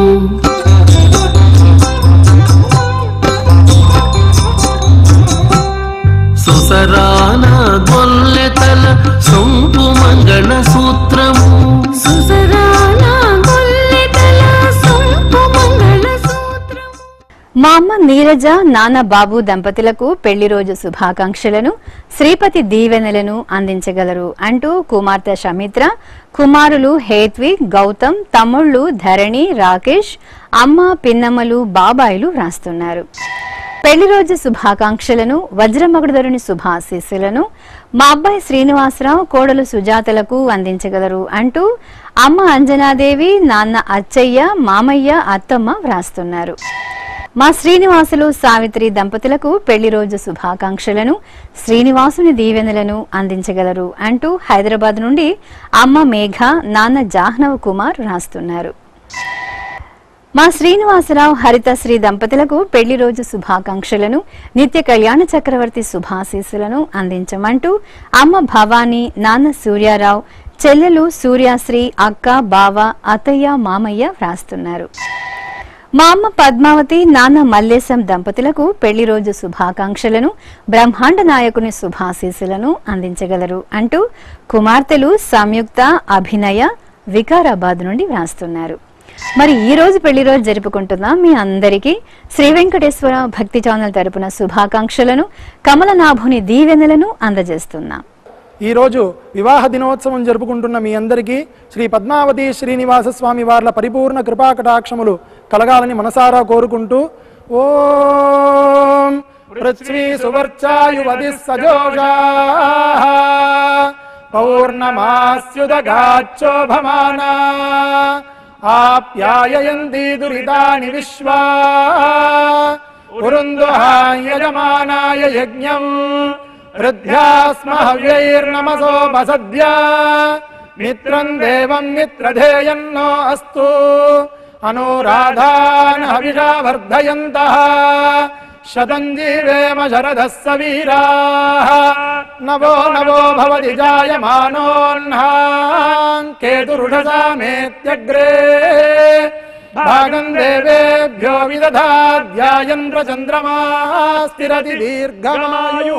సుసరాన గొల్లెతల సొంపు మంగళ సూత్రము సుసరాల గొల్లెతల సొంపు మంగళ సూత్రం మా అమ్మ నీరజ నాన్న బాబు దంపతులకు పెళ్లి రోజు శుభాకాంక్షలను శ్రీపతి దీవెనలను అందించగలరు అంటూ కుమార్తె షమిత్ర కుమారులు హేత్వి గౌతమ్ తమ్ముళ్ళు ధరణి రాకేష్ అమ్మ పిన్నమ్మలు బాబాయిలు వ్రాస్తున్నారు పెళ్లి రోజు శుభాకాంక్షలను వజ్రమగుడుదరుని శుభాశీస్సులను మా అబ్బాయి శ్రీనివాసరావు కోడలు సుజాతలకు అందించగలరు అంటూ అమ్మ అంజనాదేవి నాన్న అచ్చయ్య మామయ్య అత్తమ్మ వ్రాస్తున్నారు మా శ్రీనివాసులు సావిత్రి దంపతులకు పెళ్లి రోజు శుభాకాంక్షలను శ్రీనివాసుని దీవెనలను అందించగలరు అంటూ హైదరాబాద్ నుండి అమ్మ మేఘ నాన్న జాహ్నవ్ కుమార్ రాస్తున్నారు మా శ్రీనివాసరావు హరితశ్రీ దంపతులకు పెళ్లి రోజు శుభాకాంక్షలను నిత్య కళ్యాణ చక్రవర్తి శుభాశీస్సులను అందించమంటూ అమ్మ భవానీ నాన్న సూర్యారావు చెల్లెలు సూర్యాశ్రీ అక్క బావ అత్తయ్య మామయ్య వ్రాస్తున్నారు మా అమ్మ పద్మావతి నాన్న మల్లేశం దంపతులకు పెళ్లి రోజు శుభాకాంక్షలను బ్రహ్మాండ నాయకుని శుభాశీస్సులను అందించగలరు అంటూ కుమార్తెలు సంయుక్త అభినయ వికారాబాద్ నుండి వ్రాస్తున్నారు మరి ఈ రోజు పెళ్లి రోజు జరుపుకుంటున్న మీ అందరికీ శ్రీ వెంకటేశ్వర భక్తి ఛానల్ తరపున శుభాకాంక్షలను కమలనాభుని దీవెనలను అందజేస్తున్నాం ఈ రోజు వివాహ దినోత్సవం జరుపుకుంటున్న మీ అందరికీ శ్రీ పద్మావతి శ్రీనివాస స్వామి వార్ల పరిపూర్ణ కృపాకటాక్షములు కలగాలని మనసారా కోరుకుంటూ ఓం పృథ్వీ సువర్చాయువతి సజోషా పౌర్ణమాస్యుదగాచ్చోభమానా ఆప్యాయయంతి దురితాని విశ్వా ఉరుందుహాయజమానాయ యజ్ఞం వృద్ధ్యాస్మ హవ్యైర్నమసోపసద్య మిత్రం దేవం మిత్రధేయన్నో అస్తు అనురాధాన్ హవిషా వర్ధయంతః శతం జీవేమ శరదः సవీరాः నవో నవో భవతి జాయమానోన్హాన్ కేతురుషసామేత్యగ్రే భాగం దేవేభ్యో విదధాధ్యాయన్ చంద్రమా స్థిరతి దీర్ఘమాయు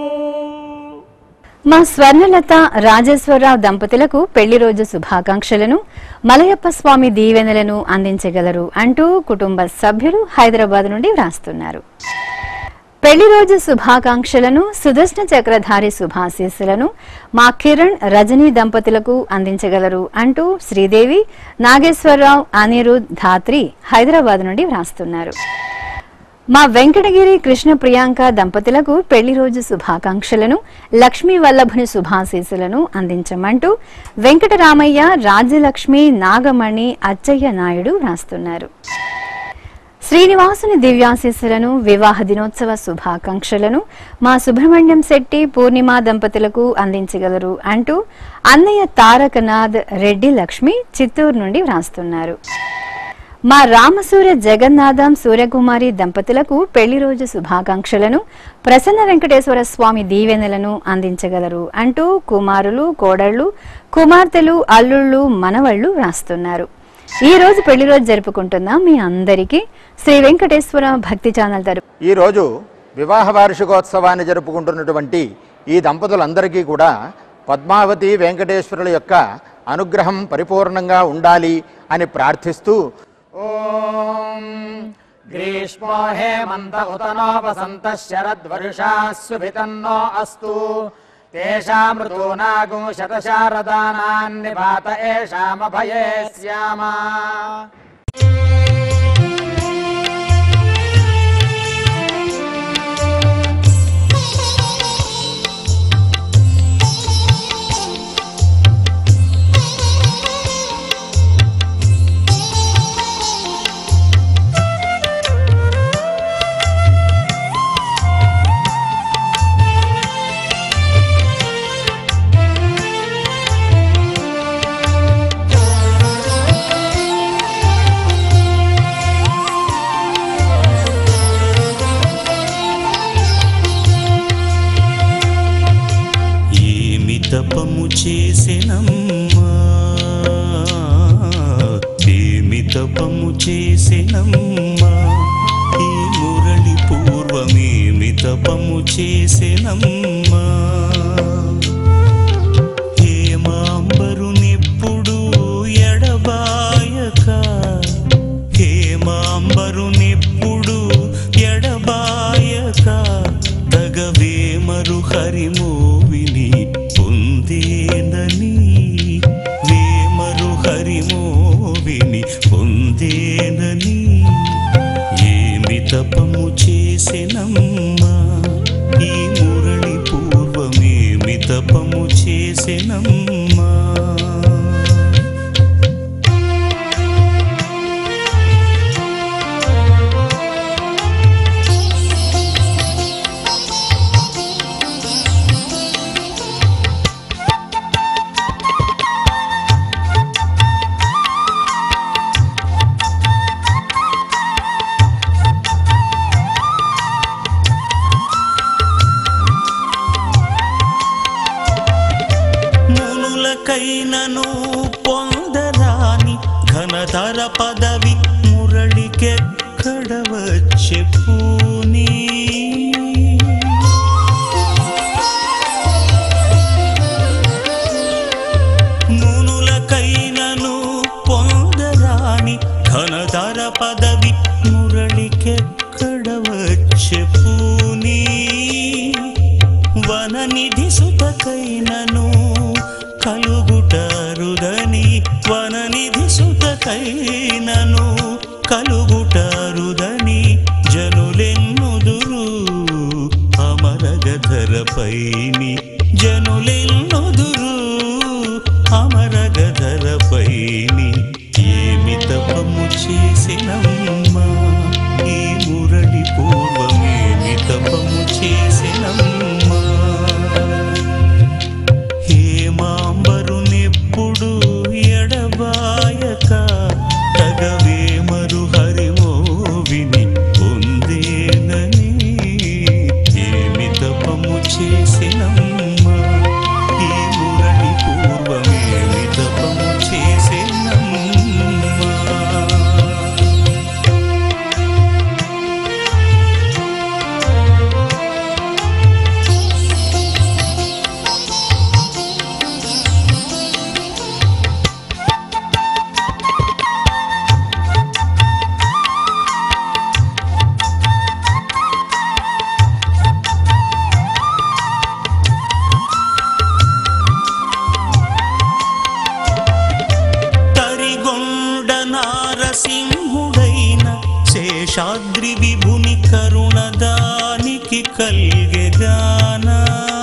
మా స్వర్ణలత రాజేశ్వరరావు దంపతులకు పెళ్లి రోజు శుభాకాంక్షలను మలయప్ప స్వామి దీవెనలను అందించగలరు అంటూ కుటుంబ సభ్యులు హైదరాబాద్ నుండి వ్రాస్తున్నారు పెళ్లి రోజు శుభాకాంక్షలను సుదర్శన చక్రధారి శుభాశీస్సులను మా కిరణ్ రజనీ దంపతులకు అందించగలరు అంటూ శ్రీదేవి నాగేశ్వరరావు అనిరుద్ ధాత్రి హైదరాబాద్ నుండి వ్రాస్తున్నారు మా వెంకటగిరి కృష్ణ ప్రియాంక దంపతులకు పెళ్లి రోజు శుభాకాంక్షలను లక్ష్మీ వల్లభుని శుభాశీస్సులను అందించమంటూ వెంకటరామయ్య రాజ్యలక్ష్మి నాగమణి అచ్చయ్య నాయుడు రాస్తున్నారు శ్రీనివాసుని దివ్యాశీస్సులను వివాహ దినోత్సవ శుభాకాంక్షలను మా సుబ్రహ్మణ్యం శెట్టి పూర్ణిమ దంపతులకు అందించగలరు అంటూ అన్నయ్య తారకనాథ్ రెడ్డి లక్ష్మి చిత్తూరు నుండి వ్రాస్తున్నారు మా రామసూర్య జగన్నాథం సూర్యకుమారి దంపతులకు పెళ్లి రోజు శుభాకాంక్షలను ప్రసన్న వెంకటేశ్వర స్వామి దీవెనలను అందించగలరు అంటూ కుమారులు కోడళ్లు కుమార్తెలు అల్లుళ్ళు మనవళ్లు రాస్తున్నారు ఈ రోజు పెళ్లి రోజు జరుపుకుంటున్న మీ అందరికీ శ్రీ వెంకటేశ్వర భక్తి ఛానల్ తరపు ఈరోజు వివాహ వార్షికోత్సవాన్ని జరుపుకుంటున్నటువంటి ఈ దంపతులందరికీ కూడా పద్మావతి వెంకటేశ్వరుల యొక్క అనుగ్రహం పరిపూర్ణంగా ఉండాలి అని ప్రార్థిస్తూ ఓం గ్రీష్మో హేమంత ఉతనో వసంత శరద్వర్షాస్సుభితన్నో అస్తు తేషామృతూనాగో శతశారదానాన్నిపాత ఏషామభయే శ్యామా ఆ తపము చేసెనమ్మా ఈ మురళి పూర్వమేమి తపము చేసెనమ్మా హేమాంబరునిప్పుడు ఎడబాయక హేమాంబరునిప్పుడు ఎడబాయక తగవేమరు హరిమోవిని పొందేనని వేమరు హరిమోవిని పొందేనని ఏమి తపము చేసెనమ్మా ఈ మురళి పూర్వమేమి తపము చేసెనమ్మా మునులకైనను పొందరాని ఘనతర పదవి మురళికెక్కడ వచ్చే పూని మునులకైనను పొందరాని ఘనతర పదవి మురళికెక్కడ వచ్చే పూని వననిధి సుతకైనను కలుగుటారుదని వననిధి సుతకైనను కలుగుటారుదని జనులెన్నుదురు అమరగధరపైని జనులెన్నుదురు అమరగధరపైని ఏమి తపము చేసినమ్మా ఈ మురళి పూర్వమేమి తపము చేసినమ్మా హేమాంబరునెప్పుడు ఎడబాయక తగవేమరు హరిమోవిని పొందేనని ఏమి తపము చేసినమ్మా ఈ మురళి పూర్వమేమి తపము చేసినమ్మా తరిగొండ నారసింహుడైన శేషాద్రి విభుని కరుణ దానికి కల్గెగానా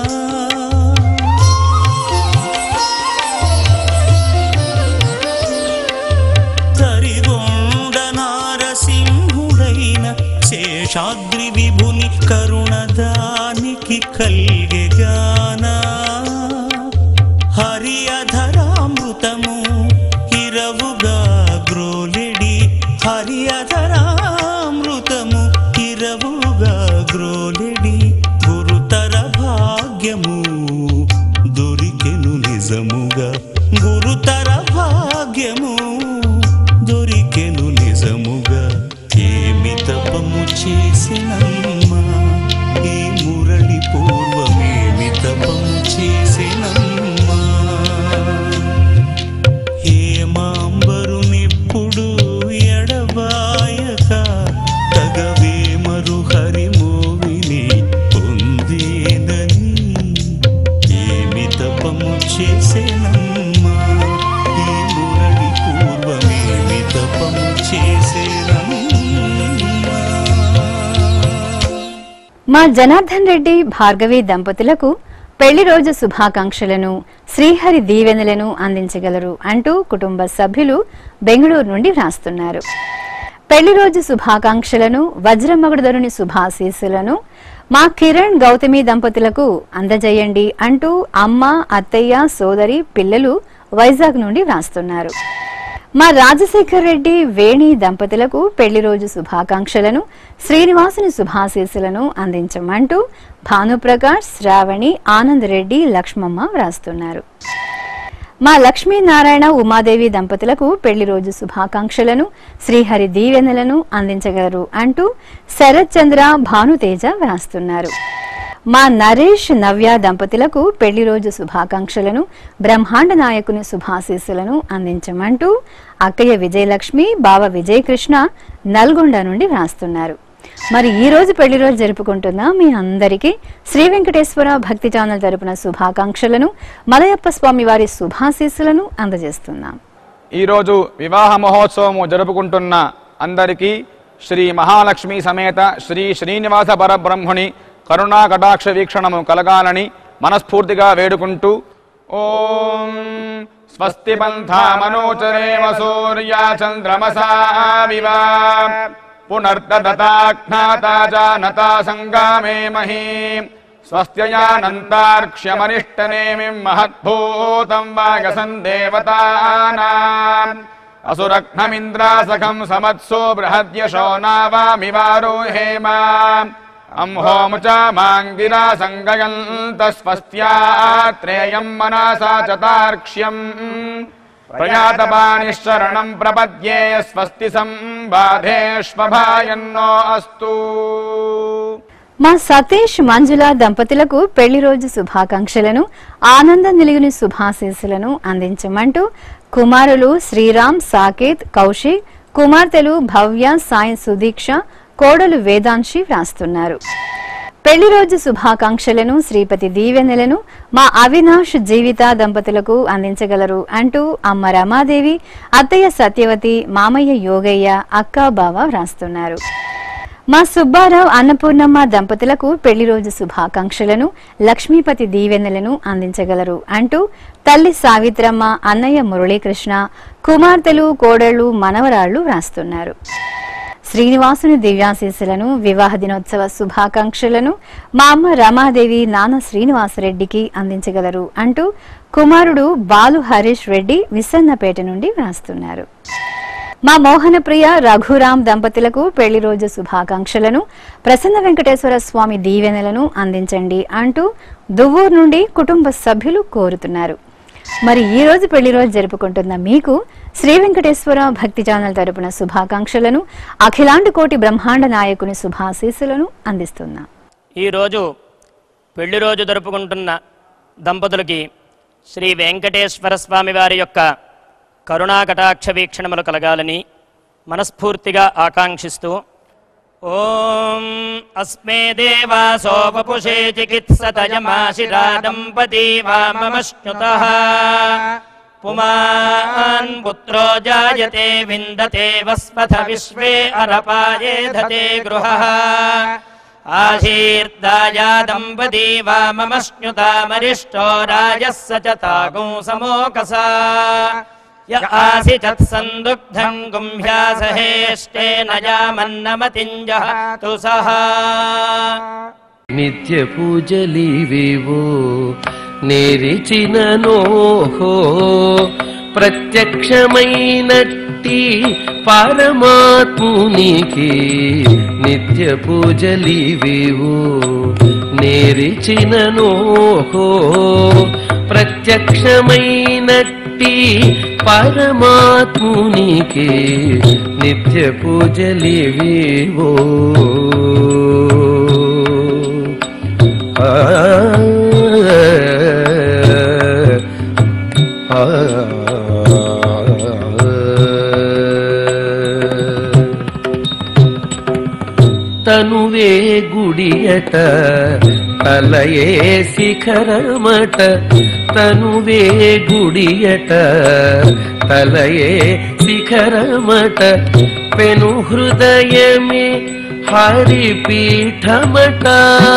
తరిగొండ నారసింహుడైన శేషాద్రి విభుని కరుణ దానికి కల్గెగానా హరి అధరామృతము ఇరవుగా గ్రోలెడి హరి అధరామృతము ఇరవుగా గ్రోలెడి గురుతర భాగ్యము దొరికెను నిజముగా గురుతర భాగ్యము దొరికెను నిజముగా ఏమి తపము చేసినమ్మా ఈ మురళి పూర్వమేమి తపము చేసినమ్మా హేమాంబరునిప్పుడు ఎడబాయక తగవేమరు హరిమోవిని పొందేనని ఏమి తపము చేసేనమ్మా ఈ మురళి పూర్వమేమి తపము చేసేనమ్మా మా జనార్దన్ రెడ్డి భార్గవి దంపతులకు పెళ్లి రోజు శుభాకాంక్షలను శ్రీహరి దీవెనలను అందించగలరు అంటూ కుటుంబ సభ్యులు బెంగళూరు నుండి వ్రాస్తున్నారు పెళ్లి రోజు శుభాకాంక్షలను వజ్రమగుడుదరుని శుభాశీస్సులను మా కిరణ్ గౌతమి దంపతులకు అందజేయండి అంటూ అమ్మ అత్తయ్య సోదరి పిల్లలు వైజాగ్ నుండి వ్రాస్తున్నారు మా రాజశేఖర్ రెడ్డి వేణి దంపతులకు పెళ్లి రోజు శుభాకాంక్షలను శ్రీనివాసుని శుభాశీస్సులను అందించమంటూ భానుప్రకాష్ శ్రావణి ఆనంద్ రెడ్డి లక్ష్మమ్మ వ్రాస్తున్నారు మా లక్ష్మీనారాయణ ఉమాదేవి దంపతులకు పెళ్లి రోజు శుభాకాంక్షలను శ్రీహరి దీవెనలను అందించగలరు అంటూ శరత్ చంద్ర భానుతేజ వ్రాస్తున్నారు మా నరేష్ నవ్య దంపతులకు పెళ్లి రోజు శుభాకాంక్షలను బ్రహ్మాండ నాయకుని శుభాశీస్సులను అందించమంటూ అక్కయ్య విజయలక్ష్మి బావ విజయకృష్ణ నల్గొండ నుండి వ్రాస్తున్నారు మరి ఈ రోజు పెళ్లి రోజు జరుపుకుంటున్న మీ అందరికీ శ్రీ వెంకటేశ్వర భక్తి ఛానల్ తరపున శుభాకాంక్షలను మలయప్ప స్వామి వారి శుభాశీస్సులను అందజేస్తున్నాం ఈరోజు వివాహ మహోత్సవము జరుపుకుంటున్న అందరికీ శ్రీ మహాలక్ష్మి సమేత శ్రీ శ్రీనివాస పరబ్రహ్ముని కరుణా కటాక్ష వీక్షణము కలగాలని మనస్ఫూర్తిగా వేడుకుంటూ ఓం స్వస్తి పంథా మనోచరేమ సూర్యా చంద్రమసా వివా పునర్దదతాజ్ఞాతా జానతా సంగామే మహీ స్వస్త్యయానంతార్క్ష్యమనిష్టనేమిం మహద్భూతం వాగసన్ దేవతానాం అసురఘ్నమింద్రాసఖం సమత్సో బృహద్యశో నావామివారోహేమ అంహోముచామాంగిరా సంగయంతస్వస్త్యాత్రేయం మనసా చతార్క్ష్యం ప్రయాతపానిశరణం ప్రపద్యే స్వస్తి సంబాధేష్వభాయన్నో అస్తు మా సతీష్ మంజుల దంపతులకు పెళ్లి రోజు శుభాకాంక్షలను ఆనంద నిలుగుని శుభాశీస్సులను అందించమంటూ కుమారులు శ్రీరామ్ సాకేత్ కౌశిక్ కుమార్తెలు భవ్య సాయి సుదీక్ష కోడలు వేదాంశి వ్రాస్తున్నారు పెళ్లి రోజు శుభాకాంక్షలను శ్రీపతి దీవెనలను మా అవినాష్ జీవిత దంపతులకు అందించగలరు అంటూ అమ్మ రమాదేవి అత్తయ్య సత్యవతి మామయ్య యోగయ్య అక్క బావ వ్రాస్తున్నారు మా సుబ్బారావు అన్నపూర్ణమ్మ దంపతులకు పెళ్లి రోజు శుభాకాంక్షలను లక్ష్మీపతి దీవెనలను అందించగలరు అంటూ తల్లి సావిత్రమ్మ అన్నయ్య మురళీకృష్ణ కుమార్తెలు కోడళ్లు మనవరాళ్లు వ్రాస్తున్నారు శ్రీనివాసుని దివ్యాశీస్సులను వివాహ దినోత్సవ శుభాకాంక్షలను మా అమ్మ రమాదేవి నాన్న శ్రీనివాసరెడ్డికి అందించగలరు అంటూ కుమారుడు బాలు హరీష్ రెడ్డి విసన్నపేట నుండి వ్రాస్తున్నారు మా మోహనప్రియ రఘురాం దంపతులకు పెళ్లి రోజు శుభాకాంక్షలను ప్రసన్న వెంకటేశ్వర స్వామి దీవెనలను అందించండి అంటూ దువ్వూరు నుండి కుటుంబ సభ్యులు కోరుతున్నారు మరి ఈ రోజు పెళ్లి రోజు జరుపుకుంటున్న మీకు శ్రీ వెంకటేశ్వర భక్తి ఛానల్ తరపున శుభాకాంక్షలను అఖిలాండ కోటి బ్రహ్మాండ నాయకుని శుభాశీస్సులను అందిస్తున్నాం ఈరోజు పెళ్లి రోజు జరుపుకుంటున్న దంపతులకి శ్రీ వెంకటేశ్వర స్వామి వారి యొక్క కరుణా కటాక్ష వీక్షణములు కలగాలని మనస్ఫూర్తిగా ఆకాంక్షిస్తూ ఓం అస్మే దేవాసోపపుషే చికిత్సతయమాశిరా దంపతి వామమశ్నుత పుమాన్ పుత్రో జాయతే విందతే వస్పథ విశ్వే అరపాయేధతే గృహ ఆశీర్దాయా దంపతి వామమశ్నుతామరిష్టో రాజः स च तागुं समोकसा य आसि चत्सन्दुग्धम् गुम्भ्यासहेष्टेन यामन्नमतिञ्जः तु सः నిత్య పూజలివివో నేరిచిన నోహో ప్రత్యక్షమైనట్టి పరమాత్మునికి నిత్య పూజలివివో నేరిచిన నోహో ప్రత్యక్షమైనట్టి పరమాత్మునికి నిత్య పూజలివివో ఆ ఆ తనువే గుడియట తలయే శిఖరమట తనువే గుడియట తలయే శిఖరమట పెను హృదయమే హరిపీఠమట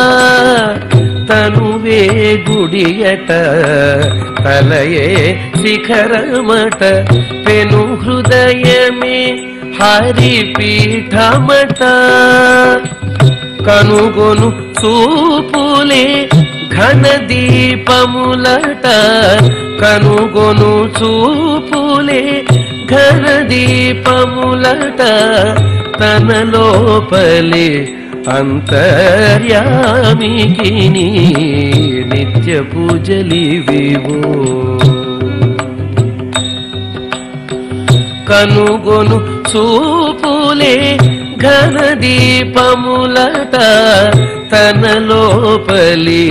తనువే గుడియట తలయే శిఖరమట పెను హృదయమే హరిపీఠమట కనుగొను చూపులే ఘన దీపములట కనుగొను చూపులే ఘన దీపములట తన లోపలే అంతర్యామికి నిత్య పూజలివివో కనుగొను చూపులే ఘన దీపములట తన లోపలి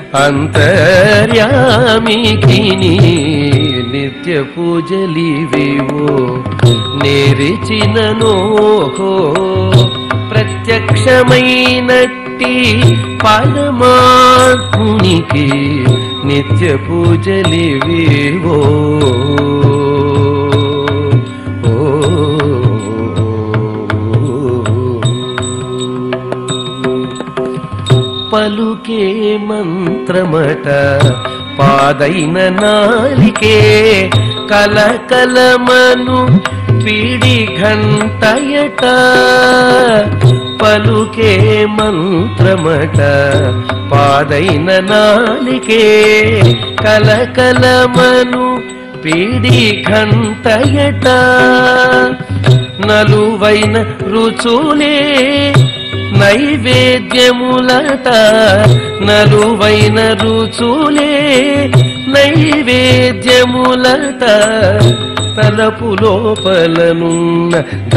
అంతర్యామికి నిత్య పూజలివివో నేరిచిననోహో ప్రత్యక్షమైనట్టి పరమాత్మునికి నిత్య పూజలివివో పలుకే మంత్రమట పాదైన నాలికే కలకలమను పీడి ఘంటయట పలుకే మంత్రమట పాదైన నాలికే కలకలమను పీడి ఘంటయట నలువైన రుచులే నైవేద్యములట నలువైన రుచులే నైవేద్యములట తలపు లోపలనున్న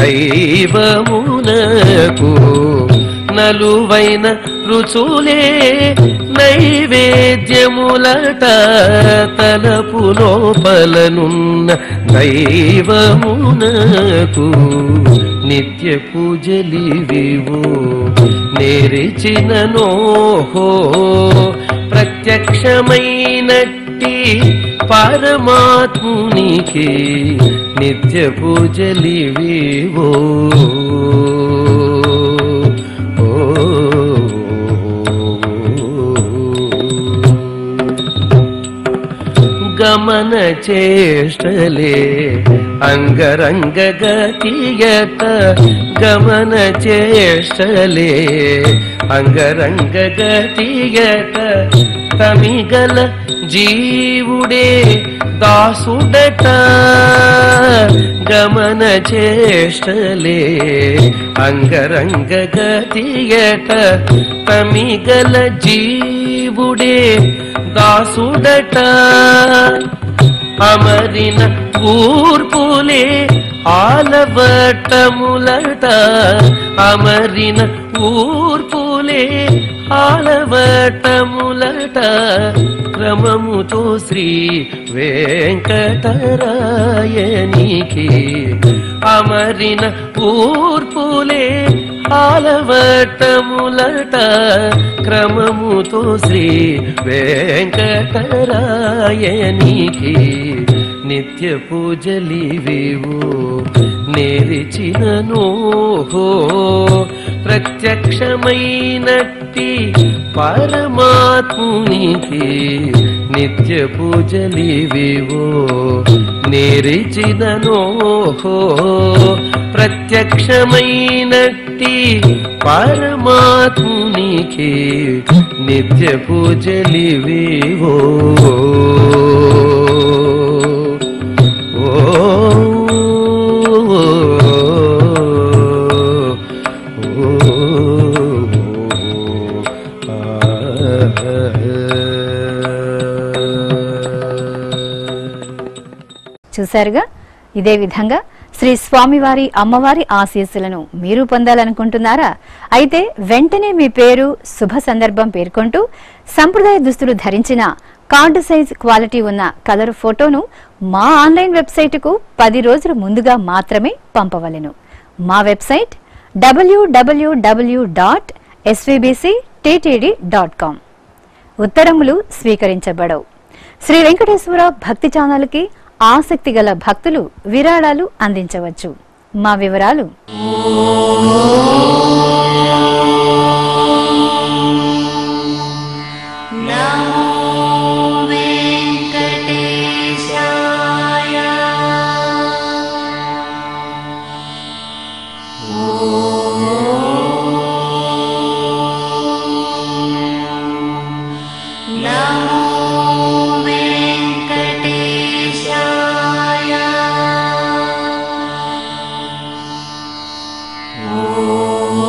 దైవమునకు నలువైన రుచులే నైవేద్యములట తలపు లోపలనున్న దైవమునకు నిత్య పూజలివివో నేరిచిననోహో ప్రత్యక్షమైనట్టి పరమాత్మునికి నిత్య పూజలివివో గమన చేష్టలే అంగరంగ గతియత గమన చేష్టలే అంగరంగ గతియత తమిగల జీవుడే దాసుడట గమన చేష్టలే అంగరంగ గతియట తమిగల జీవుడే దాసుడట అమరిన ఊర్పులే ఆలవటములట అమరిన ఊర్పులే ఆలవటములట క్రమముతో శ్రీ వెంకటరాయనికి అమరిన ఊర్పులే ఆలవటములట క్రమముతో శ్రీ వెంకటరాయనికి నిత్య పూజలివివు నేరిచిననోహో ప్రత్యక్షమైనట్టి పరమాత్మునికి నిత్య పూజలివివో నేరిచిననోహో ప్రత్యక్షమైనట్టి పరమాత్మునికి నిత్య పూజలివివో చూశారుగా ఇదే విధంగా శ్రీ స్వామివారి అమ్మవారి ఆశీస్సులను మీరు పొందాలనుకుంటున్నారా అయితే వెంటనే మీ పేరు శుభ సందర్భం పేర్కొంటూ సంప్రదాయ దుస్తులు ధరించిన కార్డు సైజ్ క్వాలిటీ ఉన్న కలర్ ఫోటోను మా ఆన్లైన్ వెబ్సైటుకు పది రోజుల ముందుగా మాత్రమే పంపవలెను మా website W W W dot dot com ఉత్తరములు స్వీకరించబడవు శ్రీ వెంకటేశ్వర భక్తి ఛానల్కి ఆసక్తి గల భక్తులు విరాళాలు అందించవచ్చు మా వివరాలు ఓ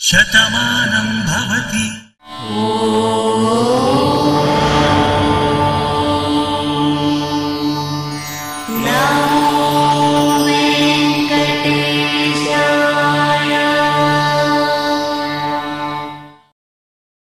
శతమానం భవతి